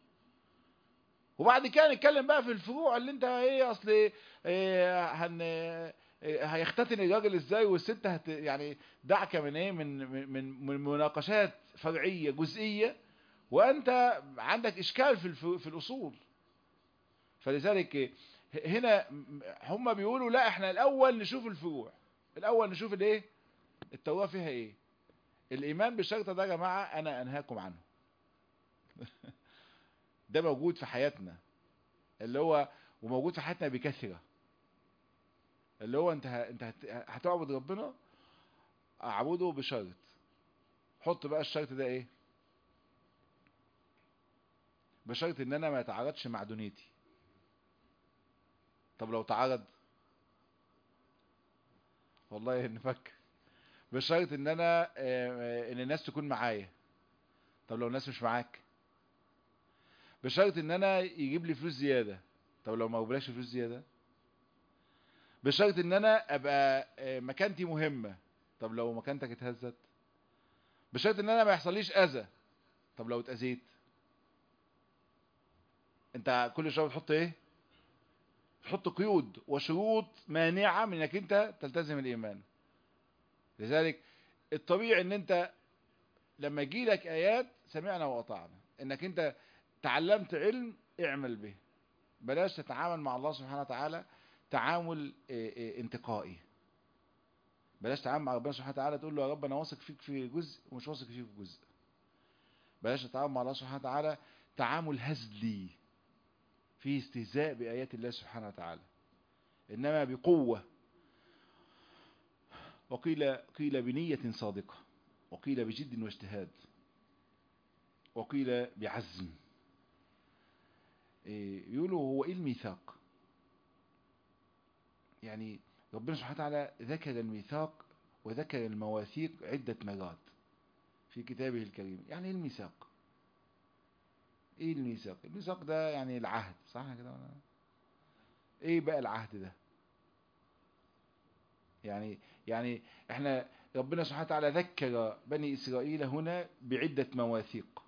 وبعد كده نتكلم بقى في الفروع اللي انت ايه اصل ايه هن هيختتن الراجل ازاي والست هت يعني دعك من ايه من من من مناقشات فرعيه جزئيه وانت عندك اشكال في في الاصول فلذلك هنا هم بيقولوا لا احنا الاول نشوف الفروع الاول نشوف الايه التوراه فيها ايه الايمان بالشرط ده يا جماعه انا انهاكم عنه ده موجود في حياتنا اللي هو وموجود في حياتنا بكثره اللي هو انت انت هتعبد ربنا اعبده بشرط حط بقى الشرط ده ايه بشرط ان انا ما اتعارضش مع دنيتي طب لو تعرض والله نفكر بشرط ان انا آه، آه، ان الناس تكون معايا طب لو الناس مش معاك بشرط ان انا يجيب لي فلوس زيادة طب لو ما جابلكش فلوس زيادة بشرط ان انا ابقى آه، مكانتي مهمة طب لو مكانتك اتهزت بشرط ان انا ما يحصليش اذى طب لو اتأذيت انت كل شويه بتحط ايه تحط قيود وشروط مانعة من انك انت تلتزم الايمان لذلك الطبيعي ان انت لما يجي لك ايات سمعنا واطعنا انك انت تعلمت علم اعمل به بلاش تتعامل مع الله سبحانه وتعالى تعامل إيه إيه انتقائي بلاش تتعامل مع ربنا سبحانه وتعالى تقول له يا رب انا واثق فيك في جزء ومش واثق فيك في جزء بلاش تتعامل مع الله سبحانه وتعالى تعامل هزلي فيه استهزاء بآيات الله سبحانه وتعالى إنما بقوة وقيل قيل بنية صادقة وقيل بجد واجتهاد وقيل بعزم إيه، يقولوا هو ايه الميثاق يعني ربنا سبحانه وتعالى ذكر الميثاق وذكر المواثيق عدة مرات في كتابه الكريم يعني ايه الميثاق ايه الميثاق الميثاق ده يعني العهد صح كده ولا ايه بقى العهد ده يعني يعني احنا ربنا سبحانه وتعالى ذكر بني اسرائيل هنا بعدة مواثيق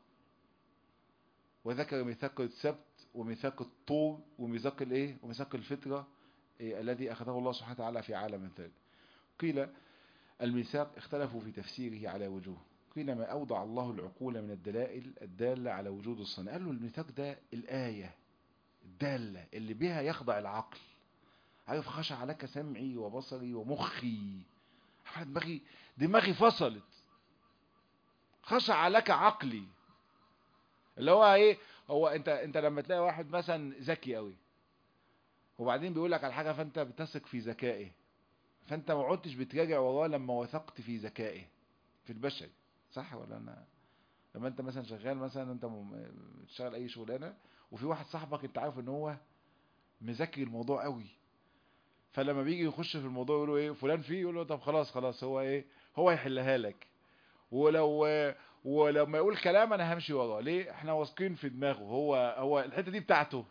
وذكر ميثاق السبت وميثاق الطور وميثاق الايه وميثاق الفطره إيه الذي اخذه الله سبحانه وتعالى في عالم ثالث قيل الميثاق اختلفوا في تفسيره على وجوه قيل ما أوضع الله العقول من الدلائل الدالة على وجود الصنع قال له الميثاق ده الآية الدالة اللي بها يخضع العقل عارف خشع لك سمعي وبصري ومخي دماغي دماغي فصلت خشع لك عقلي اللي هو ايه هو انت انت لما تلاقي واحد مثلا ذكي قوي وبعدين بيقول لك على حاجه فانت بتثق في ذكائه فانت ما عدتش بتراجع وراه لما وثقت في ذكائه في البشر صح ولا انا لما انت مثلا شغال مثلا انت بتشتغل اي شغلانه وفي واحد صاحبك انت عارف ان هو مذاكر الموضوع قوي فلما بيجي يخش في الموضوع يقول له ايه فلان فيه يقول له طب خلاص خلاص هو ايه هو يحلها لك ولو ولما يقول كلام انا همشي وراه ليه احنا واثقين في دماغه هو هو الحته دي بتاعته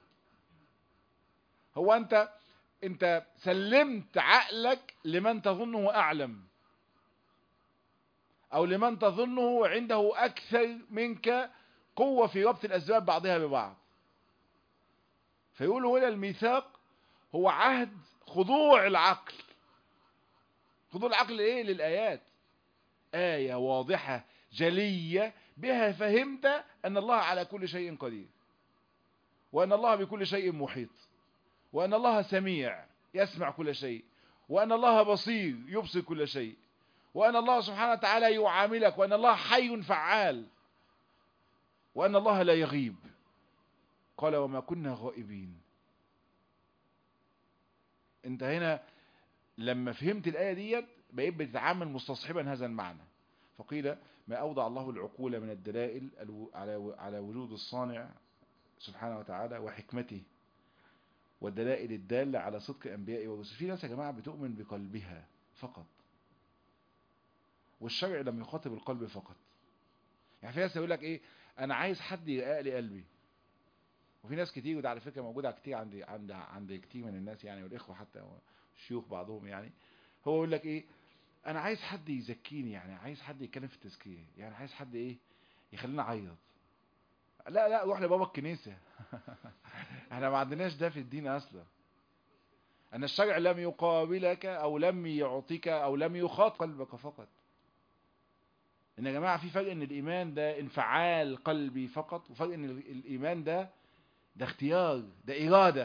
هو انت انت سلمت عقلك لمن تظنه اعلم او لمن تظنه عنده اكثر منك قوة في ربط الاسباب بعضها ببعض فيقول هنا الميثاق هو عهد خضوع العقل خضوع العقل ايه للايات آية واضحة جلية بها فهمت أن الله على كل شيء قدير وأن الله بكل شيء محيط وأن الله سميع يسمع كل شيء وأن الله بصير يبصر كل شيء وأن الله سبحانه وتعالى يعاملك وأن الله حي فعال وأن الله لا يغيب قال وما كنا غائبين انت هنا لما فهمت الآية ديت بقيت بتتعامل مستصحبا هذا المعنى فقيل ما أوضع الله العقول من الدلائل على على وجود الصانع سبحانه وتعالى وحكمته والدلائل الدالة على صدق أنبياء ورسل في ناس يا جماعة بتؤمن بقلبها فقط والشرع لم يخاطب القلب فقط يعني في ناس يقول لك ايه انا عايز حد يرقق لي قلبي وفي ناس كتير وده على فكره موجوده كتير عند عند عند كتير من الناس يعني والاخوه حتى الشيوخ بعضهم يعني هو يقول لك ايه انا عايز حد يزكيني يعني عايز حد يتكلم في التزكيه يعني عايز حد ايه يخليني اعيط لا لا روح لبابا الكنيسه احنا ما عندناش ده في الدين اصلا ان الشرع لم يقابلك او لم يعطيك او لم يخاط قلبك فقط ان يا جماعه في فرق ان الايمان ده انفعال قلبي فقط وفرق ان الايمان ده ده اختيار ده اراده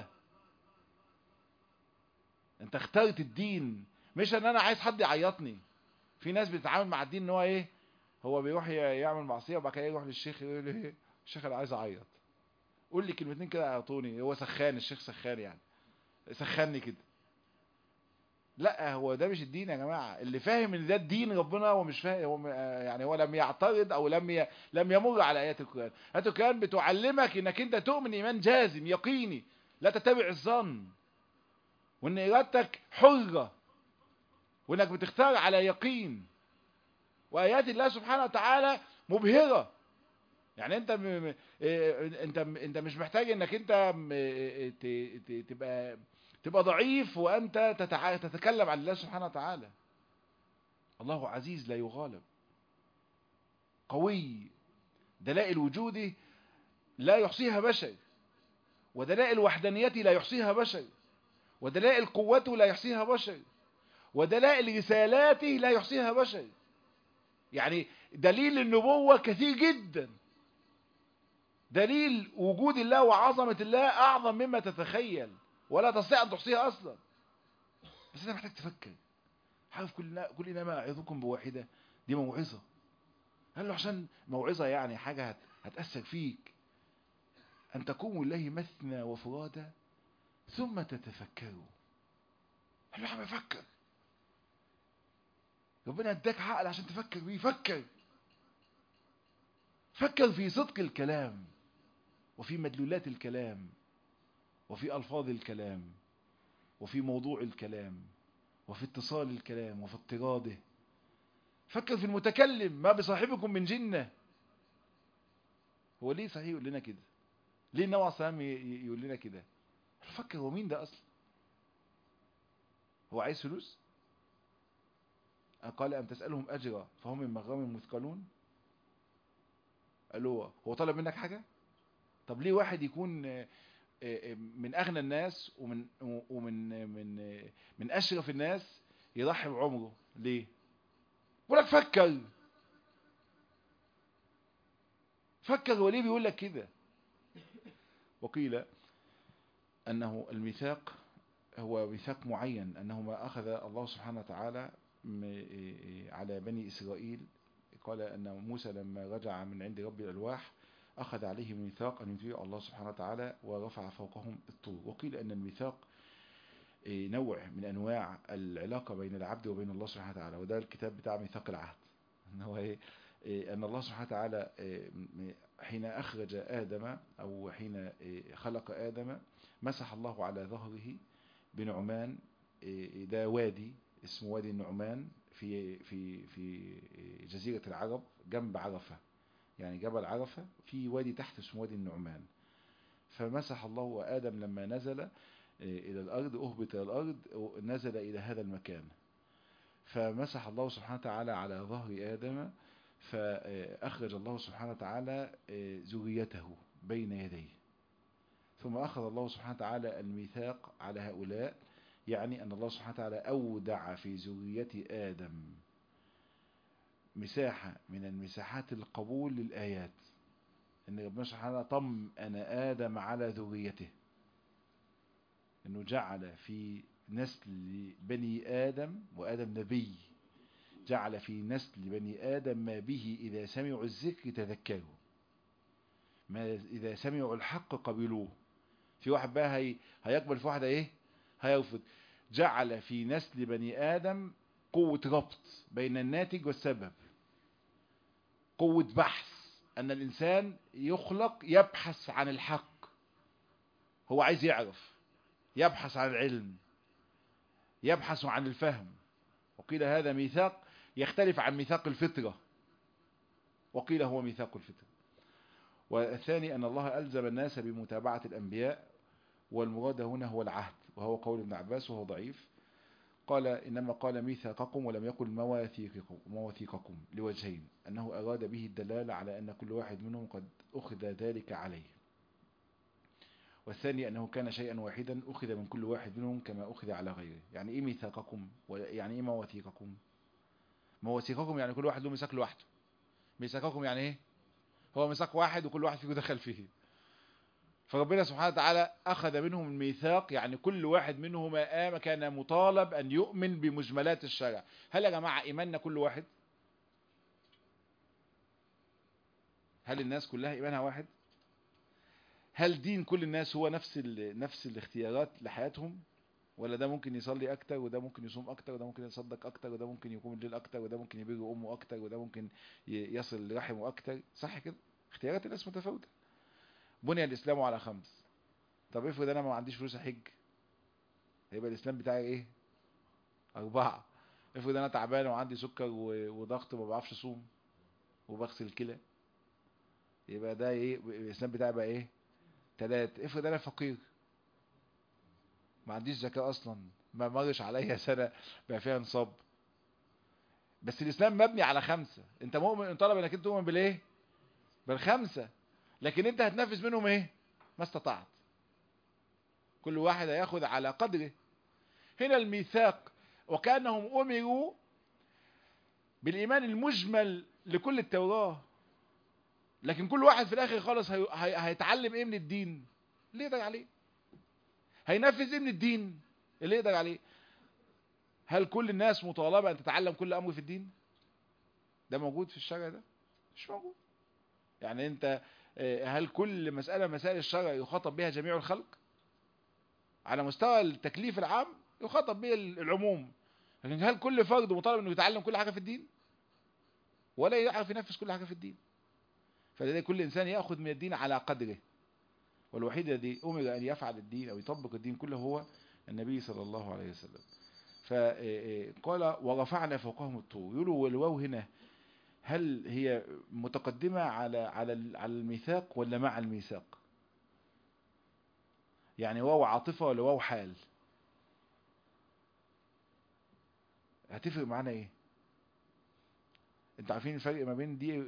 انت اخترت الدين مش ان انا عايز حد يعيطني في ناس بتتعامل مع الدين ان هو ايه هو بيروح يعمل معصيه وبعد كده يروح للشيخ يقول له ايه الشيخ انا عايز اعيط قول لي كلمتين كده يعطوني هو سخان الشيخ سخان يعني سخني كده لا هو ده مش الدين يا جماعه اللي فاهم ان ده الدين ربنا هو مش فاهم هو يعني هو لم يعترض او لم ي... لم يمر على ايات القران ايات القران بتعلمك انك انت تؤمن ايمان جازم يقيني لا تتبع الظن وان ارادتك حرة وانك بتختار على يقين وايات الله سبحانه وتعالى مبهرة يعني انت م... م... اه... انت انت مش محتاج انك انت م... ت... ت... تبقى تبقى ضعيف وانت تتع... تتكلم عن الله سبحانه وتعالى الله عزيز لا يغالب قوي دلائل وجوده لا يحصيها بشر ودلائل وحدانيته لا يحصيها بشر ودلائل قوته لا يحصيها بشر ودلائل رسالاته لا يحصيها بشر يعني دليل النبوة كثير جدا دليل وجود الله وعظمة الله أعظم مما تتخيل ولا تستطيع أن تحصيها أصلا بس أنت محتاج تفكر حاول كلنا كلنا ما أعظكم بواحدة دي موعظة قال له عشان موعظة يعني حاجة هت... هتأثر فيك أن تقوموا الله مثنى وفرادى ثم تتفكروا قال له يا عم فكر ربنا اداك عقل عشان تفكر بيه فكر فكر في صدق الكلام وفي مدلولات الكلام وفي ألفاظ الكلام وفي موضوع الكلام وفي اتصال الكلام وفي اضطراده فكر في المتكلم ما بصاحبكم من جنة هو ليه صحيح يقول لنا كده ليه النبي عليه الصلاة يقول لنا كده فكر هو مين ده أصلا هو عايز فلوس قال أم تسألهم أجرا فهم من مغرم مثقلون قالوا هو طلب منك حاجة طب ليه واحد يكون من أغنى الناس ومن ومن من من أشرف الناس يضحي بعمره ليه بقول لك فكر فكر هو ليه بيقول لك كده وقيل أنه الميثاق هو ميثاق معين أنه ما أخذ الله سبحانه وتعالى على بني إسرائيل قال أن موسى لما رجع من عند رب الألواح أخذ عليه ميثاق أن يطيع الله سبحانه وتعالى ورفع فوقهم الطور وقيل أن الميثاق نوع من أنواع العلاقة بين العبد وبين الله سبحانه وتعالى وده الكتاب بتاع ميثاق العهد أن هو إيه أن الله سبحانه وتعالى حين أخرج آدم أو حين خلق آدم مسح الله على ظهره بنعمان ده وادي اسمه وادي النعمان في في في جزيرة العرب جنب عرفة يعني جبل عرفة في وادي تحت اسمه وادي النعمان فمسح الله وآدم لما نزل إلى الأرض أهبط إلى الأرض نزل إلى هذا المكان فمسح الله سبحانه وتعالى على ظهر آدم فأخرج الله سبحانه وتعالى ذريته بين يديه ثم أخذ الله سبحانه وتعالى الميثاق على هؤلاء يعني أن الله سبحانه وتعالى أودع في ذرية آدم مساحة من المساحات القبول للآيات أن ربنا سبحانه طم أنا آدم على ذريته أنه جعل في نسل بني آدم وآدم نبي جعل في نسل بني آدم ما به إذا سمعوا الذكر تذكروا ما إذا سمعوا الحق قبلوه في واحد بقى هي هيقبل في واحدة إيه هيرفض جعل في نسل بني آدم قوة ربط بين الناتج والسبب قوة بحث أن الإنسان يخلق يبحث عن الحق هو عايز يعرف يبحث عن العلم يبحث عن الفهم وقيل هذا ميثاق يختلف عن ميثاق الفطرة وقيل هو ميثاق الفطرة والثاني أن الله ألزم الناس بمتابعة الأنبياء والمراد هنا هو العهد وهو قول ابن عباس وهو ضعيف قال إنما قال ميثاقكم ولم يقل مواثيقكم, مواثيقكم لوجهين أنه أراد به الدلالة على أن كل واحد منهم قد أخذ ذلك عليه والثاني أنه كان شيئا واحدا أخذ من كل واحد منهم كما أخذ على غيره يعني إيه ميثاقكم يعني إيه مواثيقكم مواثيقكم يعني كل واحد له ميثاق لوحده ميثاقكم يعني إيه هو ميثاق واحد وكل واحد فيكم دخل فيه فربنا سبحانه وتعالى أخذ منهم الميثاق يعني كل واحد منهما آم كان مطالب أن يؤمن بمجملات الشرع هل يا جماعة إيماننا كل واحد هل الناس كلها إيمانها واحد هل دين كل الناس هو نفس نفس الاختيارات لحياتهم ولا ده ممكن يصلي اكتر وده ممكن يصوم اكتر وده ممكن يصدق اكتر وده ممكن يقوم الليل اكتر وده ممكن يبر امه اكتر وده ممكن يصل رحمه اكتر صح كده اختيارات الناس متفاوته بني الاسلام على خمس طب افرض انا ما عنديش فلوس احج هيبقى الاسلام بتاعي ايه اربعة افرض انا تعبان وعندي سكر و- وضغط ما بعرفش اصوم وبغسل كلى يبقى ده ايه الاسلام بتاعي بقى ايه تلات افرض انا فقير ما عنديش زكاة اصلا ما مرش عليا سنة بقى فيها نصاب بس الاسلام مبني على خمسة انت مؤمن طلب انك انت تؤمن بالايه بالخمسة لكن انت هتنفذ منهم ايه ما استطعت كل واحد هياخد على قدره هنا الميثاق وكأنهم أمروا بالإيمان المجمل لكل التوراة لكن كل واحد في الآخر خالص هي... هي... هيتعلم إيه من الدين اللي يقدر عليه هينفذ إيه من الدين اللي يقدر عليه هل كل الناس مطالبة أن تتعلم كل أمر في الدين ده موجود في الشرع ده مش موجود يعني أنت آه، هل كل مسألة مسائل الشرع يخاطب بها جميع الخلق على مستوى التكليف العام يخاطب به العموم لكن هل كل فرد مطالب انه يتعلم كل حاجه في الدين ولا يعرف ينفذ كل حاجه في الدين فلذلك كل انسان ياخذ من الدين على قدره والوحيد الذي امر ان يفعل الدين او يطبق الدين كله هو النبي صلى الله عليه وسلم فقال ورفعنا فوقهم الطور يقولوا والواو هنا هل هي متقدمه على على على الميثاق ولا مع الميثاق يعني واو عاطفه ولا واو حال هتفرق معانا ايه انتوا عارفين الفرق ما بين دي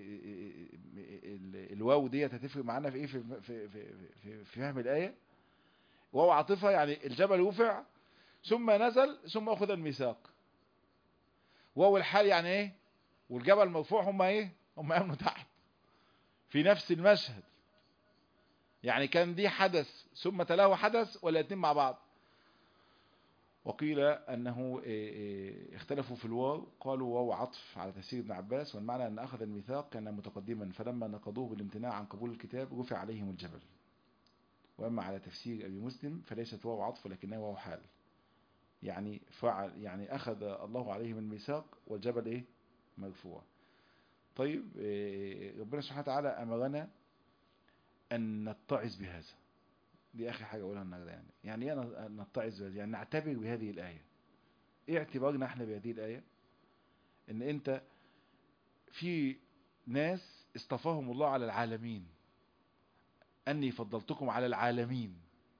ال- الواو ديت هتفرق معانا في ايه في في في في, في فهم الايه واو عاطفه يعني الجبل رفع ثم نزل ثم اخذ الميثاق واو الحال يعني ايه والجبل مرفوع هم ايه هم امنوا تحت في نفس المشهد يعني كان دي حدث ثم تلاه حدث ولا اتنين مع بعض وقيل أنه إيه إيه اختلفوا في الواو قالوا واو عطف على تفسير ابن عباس والمعنى أن أخذ الميثاق كان متقدما فلما نقضوه بالامتناع عن قبول الكتاب رفع عليهم الجبل وأما على تفسير أبي مسلم فليست واو عطف ولكنها واو حال يعني فعل يعني أخذ الله عليهم الميثاق والجبل إيه مرفوع طيب إيه ربنا سبحانه وتعالى أمرنا أن نتعظ بهذا دي اخر حاجه اقولها النهارده يعني يعني ايه نتعظ بهذه يعني نعتبر بهذه الايه ايه اعتبارنا احنا بهذه الايه ان انت في ناس اصطفاهم الله على العالمين اني فضلتكم على العالمين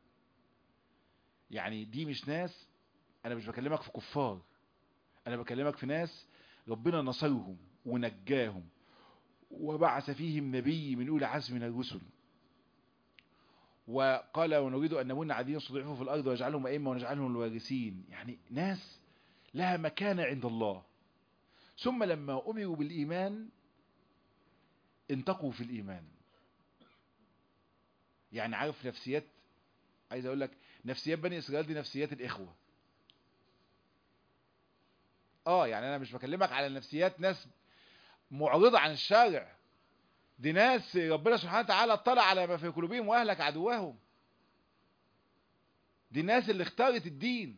يعني دي مش ناس انا مش بكلمك في كفار انا بكلمك في ناس ربنا نصرهم ونجاهم وبعث فيهم نبي من اولى عزم من الرسل وقال ونريد أن نمن على الذين استضعفوا في الأرض ونجعلهم أئمة ونجعلهم الوارثين يعني ناس لها مكانة عند الله ثم لما أمروا بالإيمان انتقوا في الإيمان يعني عارف نفسيات عايز أقول لك نفسيات بني إسرائيل دي نفسيات الإخوة آه يعني أنا مش بكلمك على نفسيات ناس معرضة عن الشارع دي ناس ربنا سبحانه وتعالى اطلع على ما في قلوبهم واهلك عدوهم دي الناس اللي اختارت الدين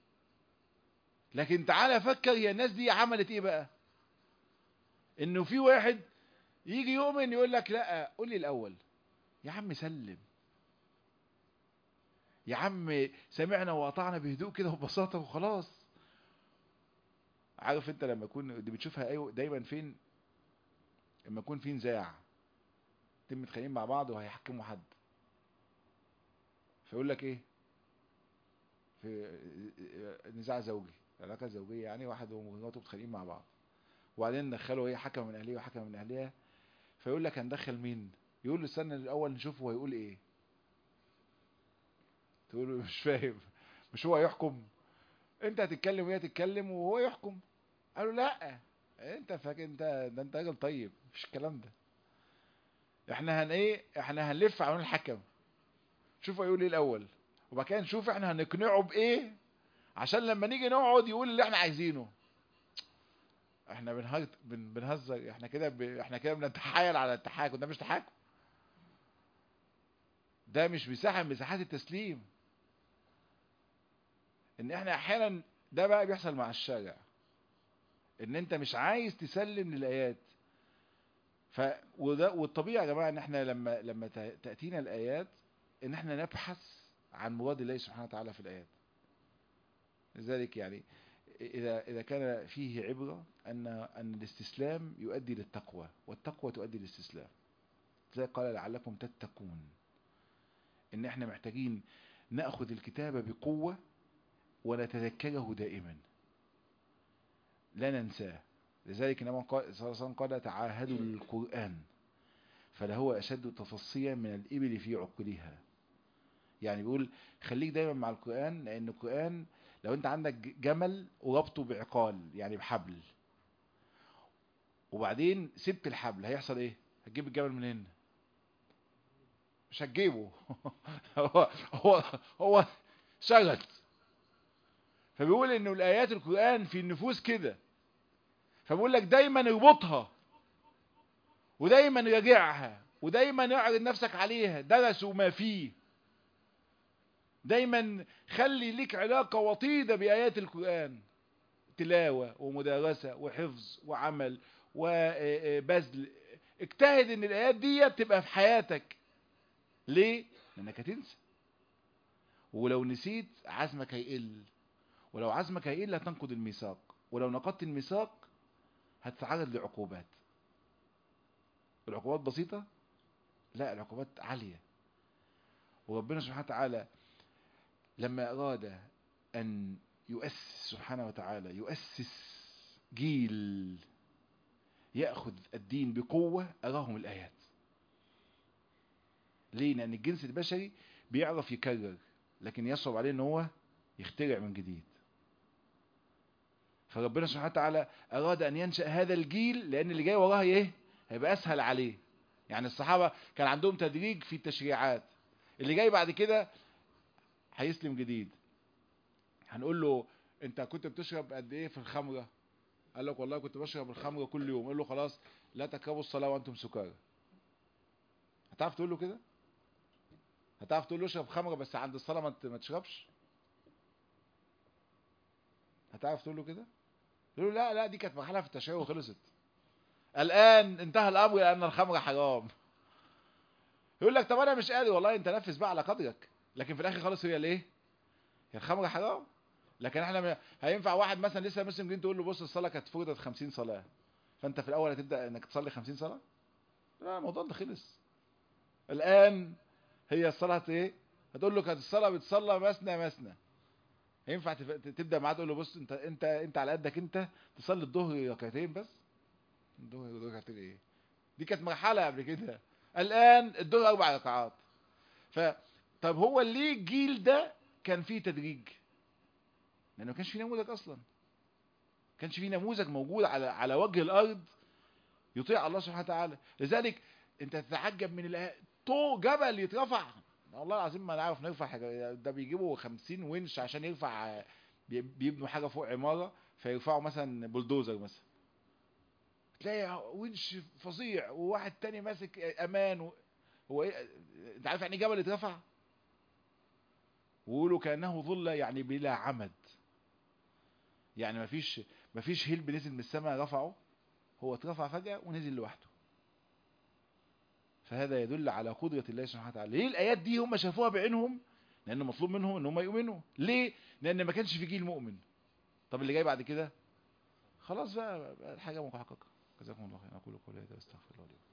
لكن تعالى فكر هي الناس دي عملت ايه بقى انه في واحد يجي يؤمن يقول لك لا قول لي الاول يا عم سلم يا عم سمعنا وقطعنا بهدوء كده وببساطه وخلاص عارف انت لما يكون دي بتشوفها ايوه دايما فين لما يكون في نزاع اتنين متخانقين مع بعض وهيحكموا حد فيقول لك ايه في نزاع زوجي علاقه زوجيه يعني واحد ومراته متخانقين مع بعض وبعدين ندخله ايه حكم من اهليه وحكم من اهلها فيقول لك هندخل مين يقول له استنى الاول نشوفه هيقول ايه تقول له مش فاهم مش هو يحكم انت هتتكلم وهي تتكلم وهو يحكم قالوا لا انت فاكر انت ده انت راجل طيب مفيش الكلام ده احنا هن ايه احنا هنلف على الحكم شوف هيقول ايه الاول وبعد كده نشوف احنا هنقنعه بايه عشان لما نيجي نقعد يقول اللي احنا عايزينه احنا بنهزر بن بنهزر احنا كده ب... احنا كده بنتحايل على التحاكم ده مش تحاكم ده مش مساحه من مساحات التسليم ان احنا احيانا ده بقى بيحصل مع الشارع ان انت مش عايز تسلم للايات ف وده والطبيعي يا جماعه ان احنا لما لما تاتينا الايات ان احنا نبحث عن مراد الله سبحانه وتعالى في الايات لذلك يعني إذا إذا كان فيه عبرة أن أن الاستسلام يؤدي للتقوى والتقوى تؤدي للاستسلام زي قال لعلكم تتقون إن إحنا محتاجين نأخذ الكتاب بقوة ونتذكره دائما لا ننساه لذلك إنما قال صلى الله عليه وسلم قال تعاهدوا القرآن فلهو أشد تصصيا من الإبل في عقلها يعني بيقول خليك دايما مع القرآن لأن القرآن لو انت عندك جمل وربطه بعقال يعني بحبل وبعدين سبت الحبل هيحصل ايه هتجيب الجمل من هنا مش هتجيبه هو هو هو شغل فبيقول انه الايات القرآن في النفوس كده فبيقول لك دايما اربطها ودايما راجعها ودايما اعرض نفسك عليها درسوا ما فيه دايما خلي ليك علاقة وطيدة بآيات القرآن تلاوة ومدارسة وحفظ وعمل وبذل اجتهد ان الآيات دي تبقى في حياتك ليه؟ لانك هتنسى ولو نسيت عزمك هيقل ولو عزمك هيقل هتنقض الميثاق ولو نقضت الميثاق هتتعرض لعقوبات العقوبات بسيطة لا العقوبات عالية وربنا سبحانه وتعالى لما أراد أن يؤسس سبحانه وتعالى يؤسس جيل يأخذ الدين بقوة أراهم الآيات ليه؟ لأن الجنس البشري بيعرف يكرر لكن يصعب عليه ان هو يخترع من جديد فربنا سبحانه وتعالى أراد أن ينشأ هذا الجيل لأن اللي جاي وراه إيه؟ هيبقى أسهل عليه يعني الصحابة كان عندهم تدريج في التشريعات اللي جاي بعد كده هيسلم جديد هنقول له انت كنت بتشرب قد ايه في الخمرة قال لك والله كنت بشرب الخمرة كل يوم قال له خلاص لا تقربوا الصلاة وانتم سكارى هتعرف تقول له كده هتعرف تقول له اشرب خمرة بس عند الصلاة ما تشربش هتعرف تقول له كده يقول له لا لا دي كانت مرحلة في التشريع وخلصت الآن انتهى الأمر لأن الخمر حرام يقول لك طب أنا مش قادر والله أنت نفذ بقى على قدرك لكن في الآخر خالص هي ليه هي الخمر حرام لكن احنا هينفع واحد مثلا لسه مسلم جديد تقول له بص الصلاة كانت فرضت 50 صلاة فأنت في الأول هتبدأ إنك تصلي 50 صلاة لا الموضوع ده خلص الآن هي الصلاة ايه هتقول له كانت الصلاة بتصلى مثنى مثنى ينفع تبدا معاه تقول له بص انت انت انت على قدك انت تصلي الظهر ركعتين بس الظهر ركعتين ايه دي كانت مرحله قبل كده الان الظهر اربع ركعات ف طب هو ليه الجيل ده كان فيه تدريج لانه ما كانش فيه نموذج اصلا ما كانش فيه نموذج موجود على على وجه الارض يطيع الله سبحانه وتعالى لذلك انت تتعجب من الآيات طو جبل يترفع والله العظيم ما نعرف نرفع حاجة ده بيجيبوا 50 ونش عشان يرفع بيبنوا حاجة فوق عمارة فيرفعوا مثلا بلدوزر مثلا تلاقي ونش فظيع وواحد تاني ماسك امان و... هو ايه انت عارف يعني جبل اترفع ويقولوا كانه ظل يعني بلا عمد يعني مفيش مفيش هلب نزل من السماء رفعه هو اترفع فجأة ونزل لوحده فهذا يدل على قدرة الله سبحانه وتعالى ليه الآيات دي هم شافوها بعينهم لأن مطلوب منهم ان هم يؤمنوا ليه لأن ما كانش في جيل مؤمن طب اللي جاي بعد كده خلاص بقى الحاجة محققة جزاكم الله خير أقول قولي هذا واستغفر الله لي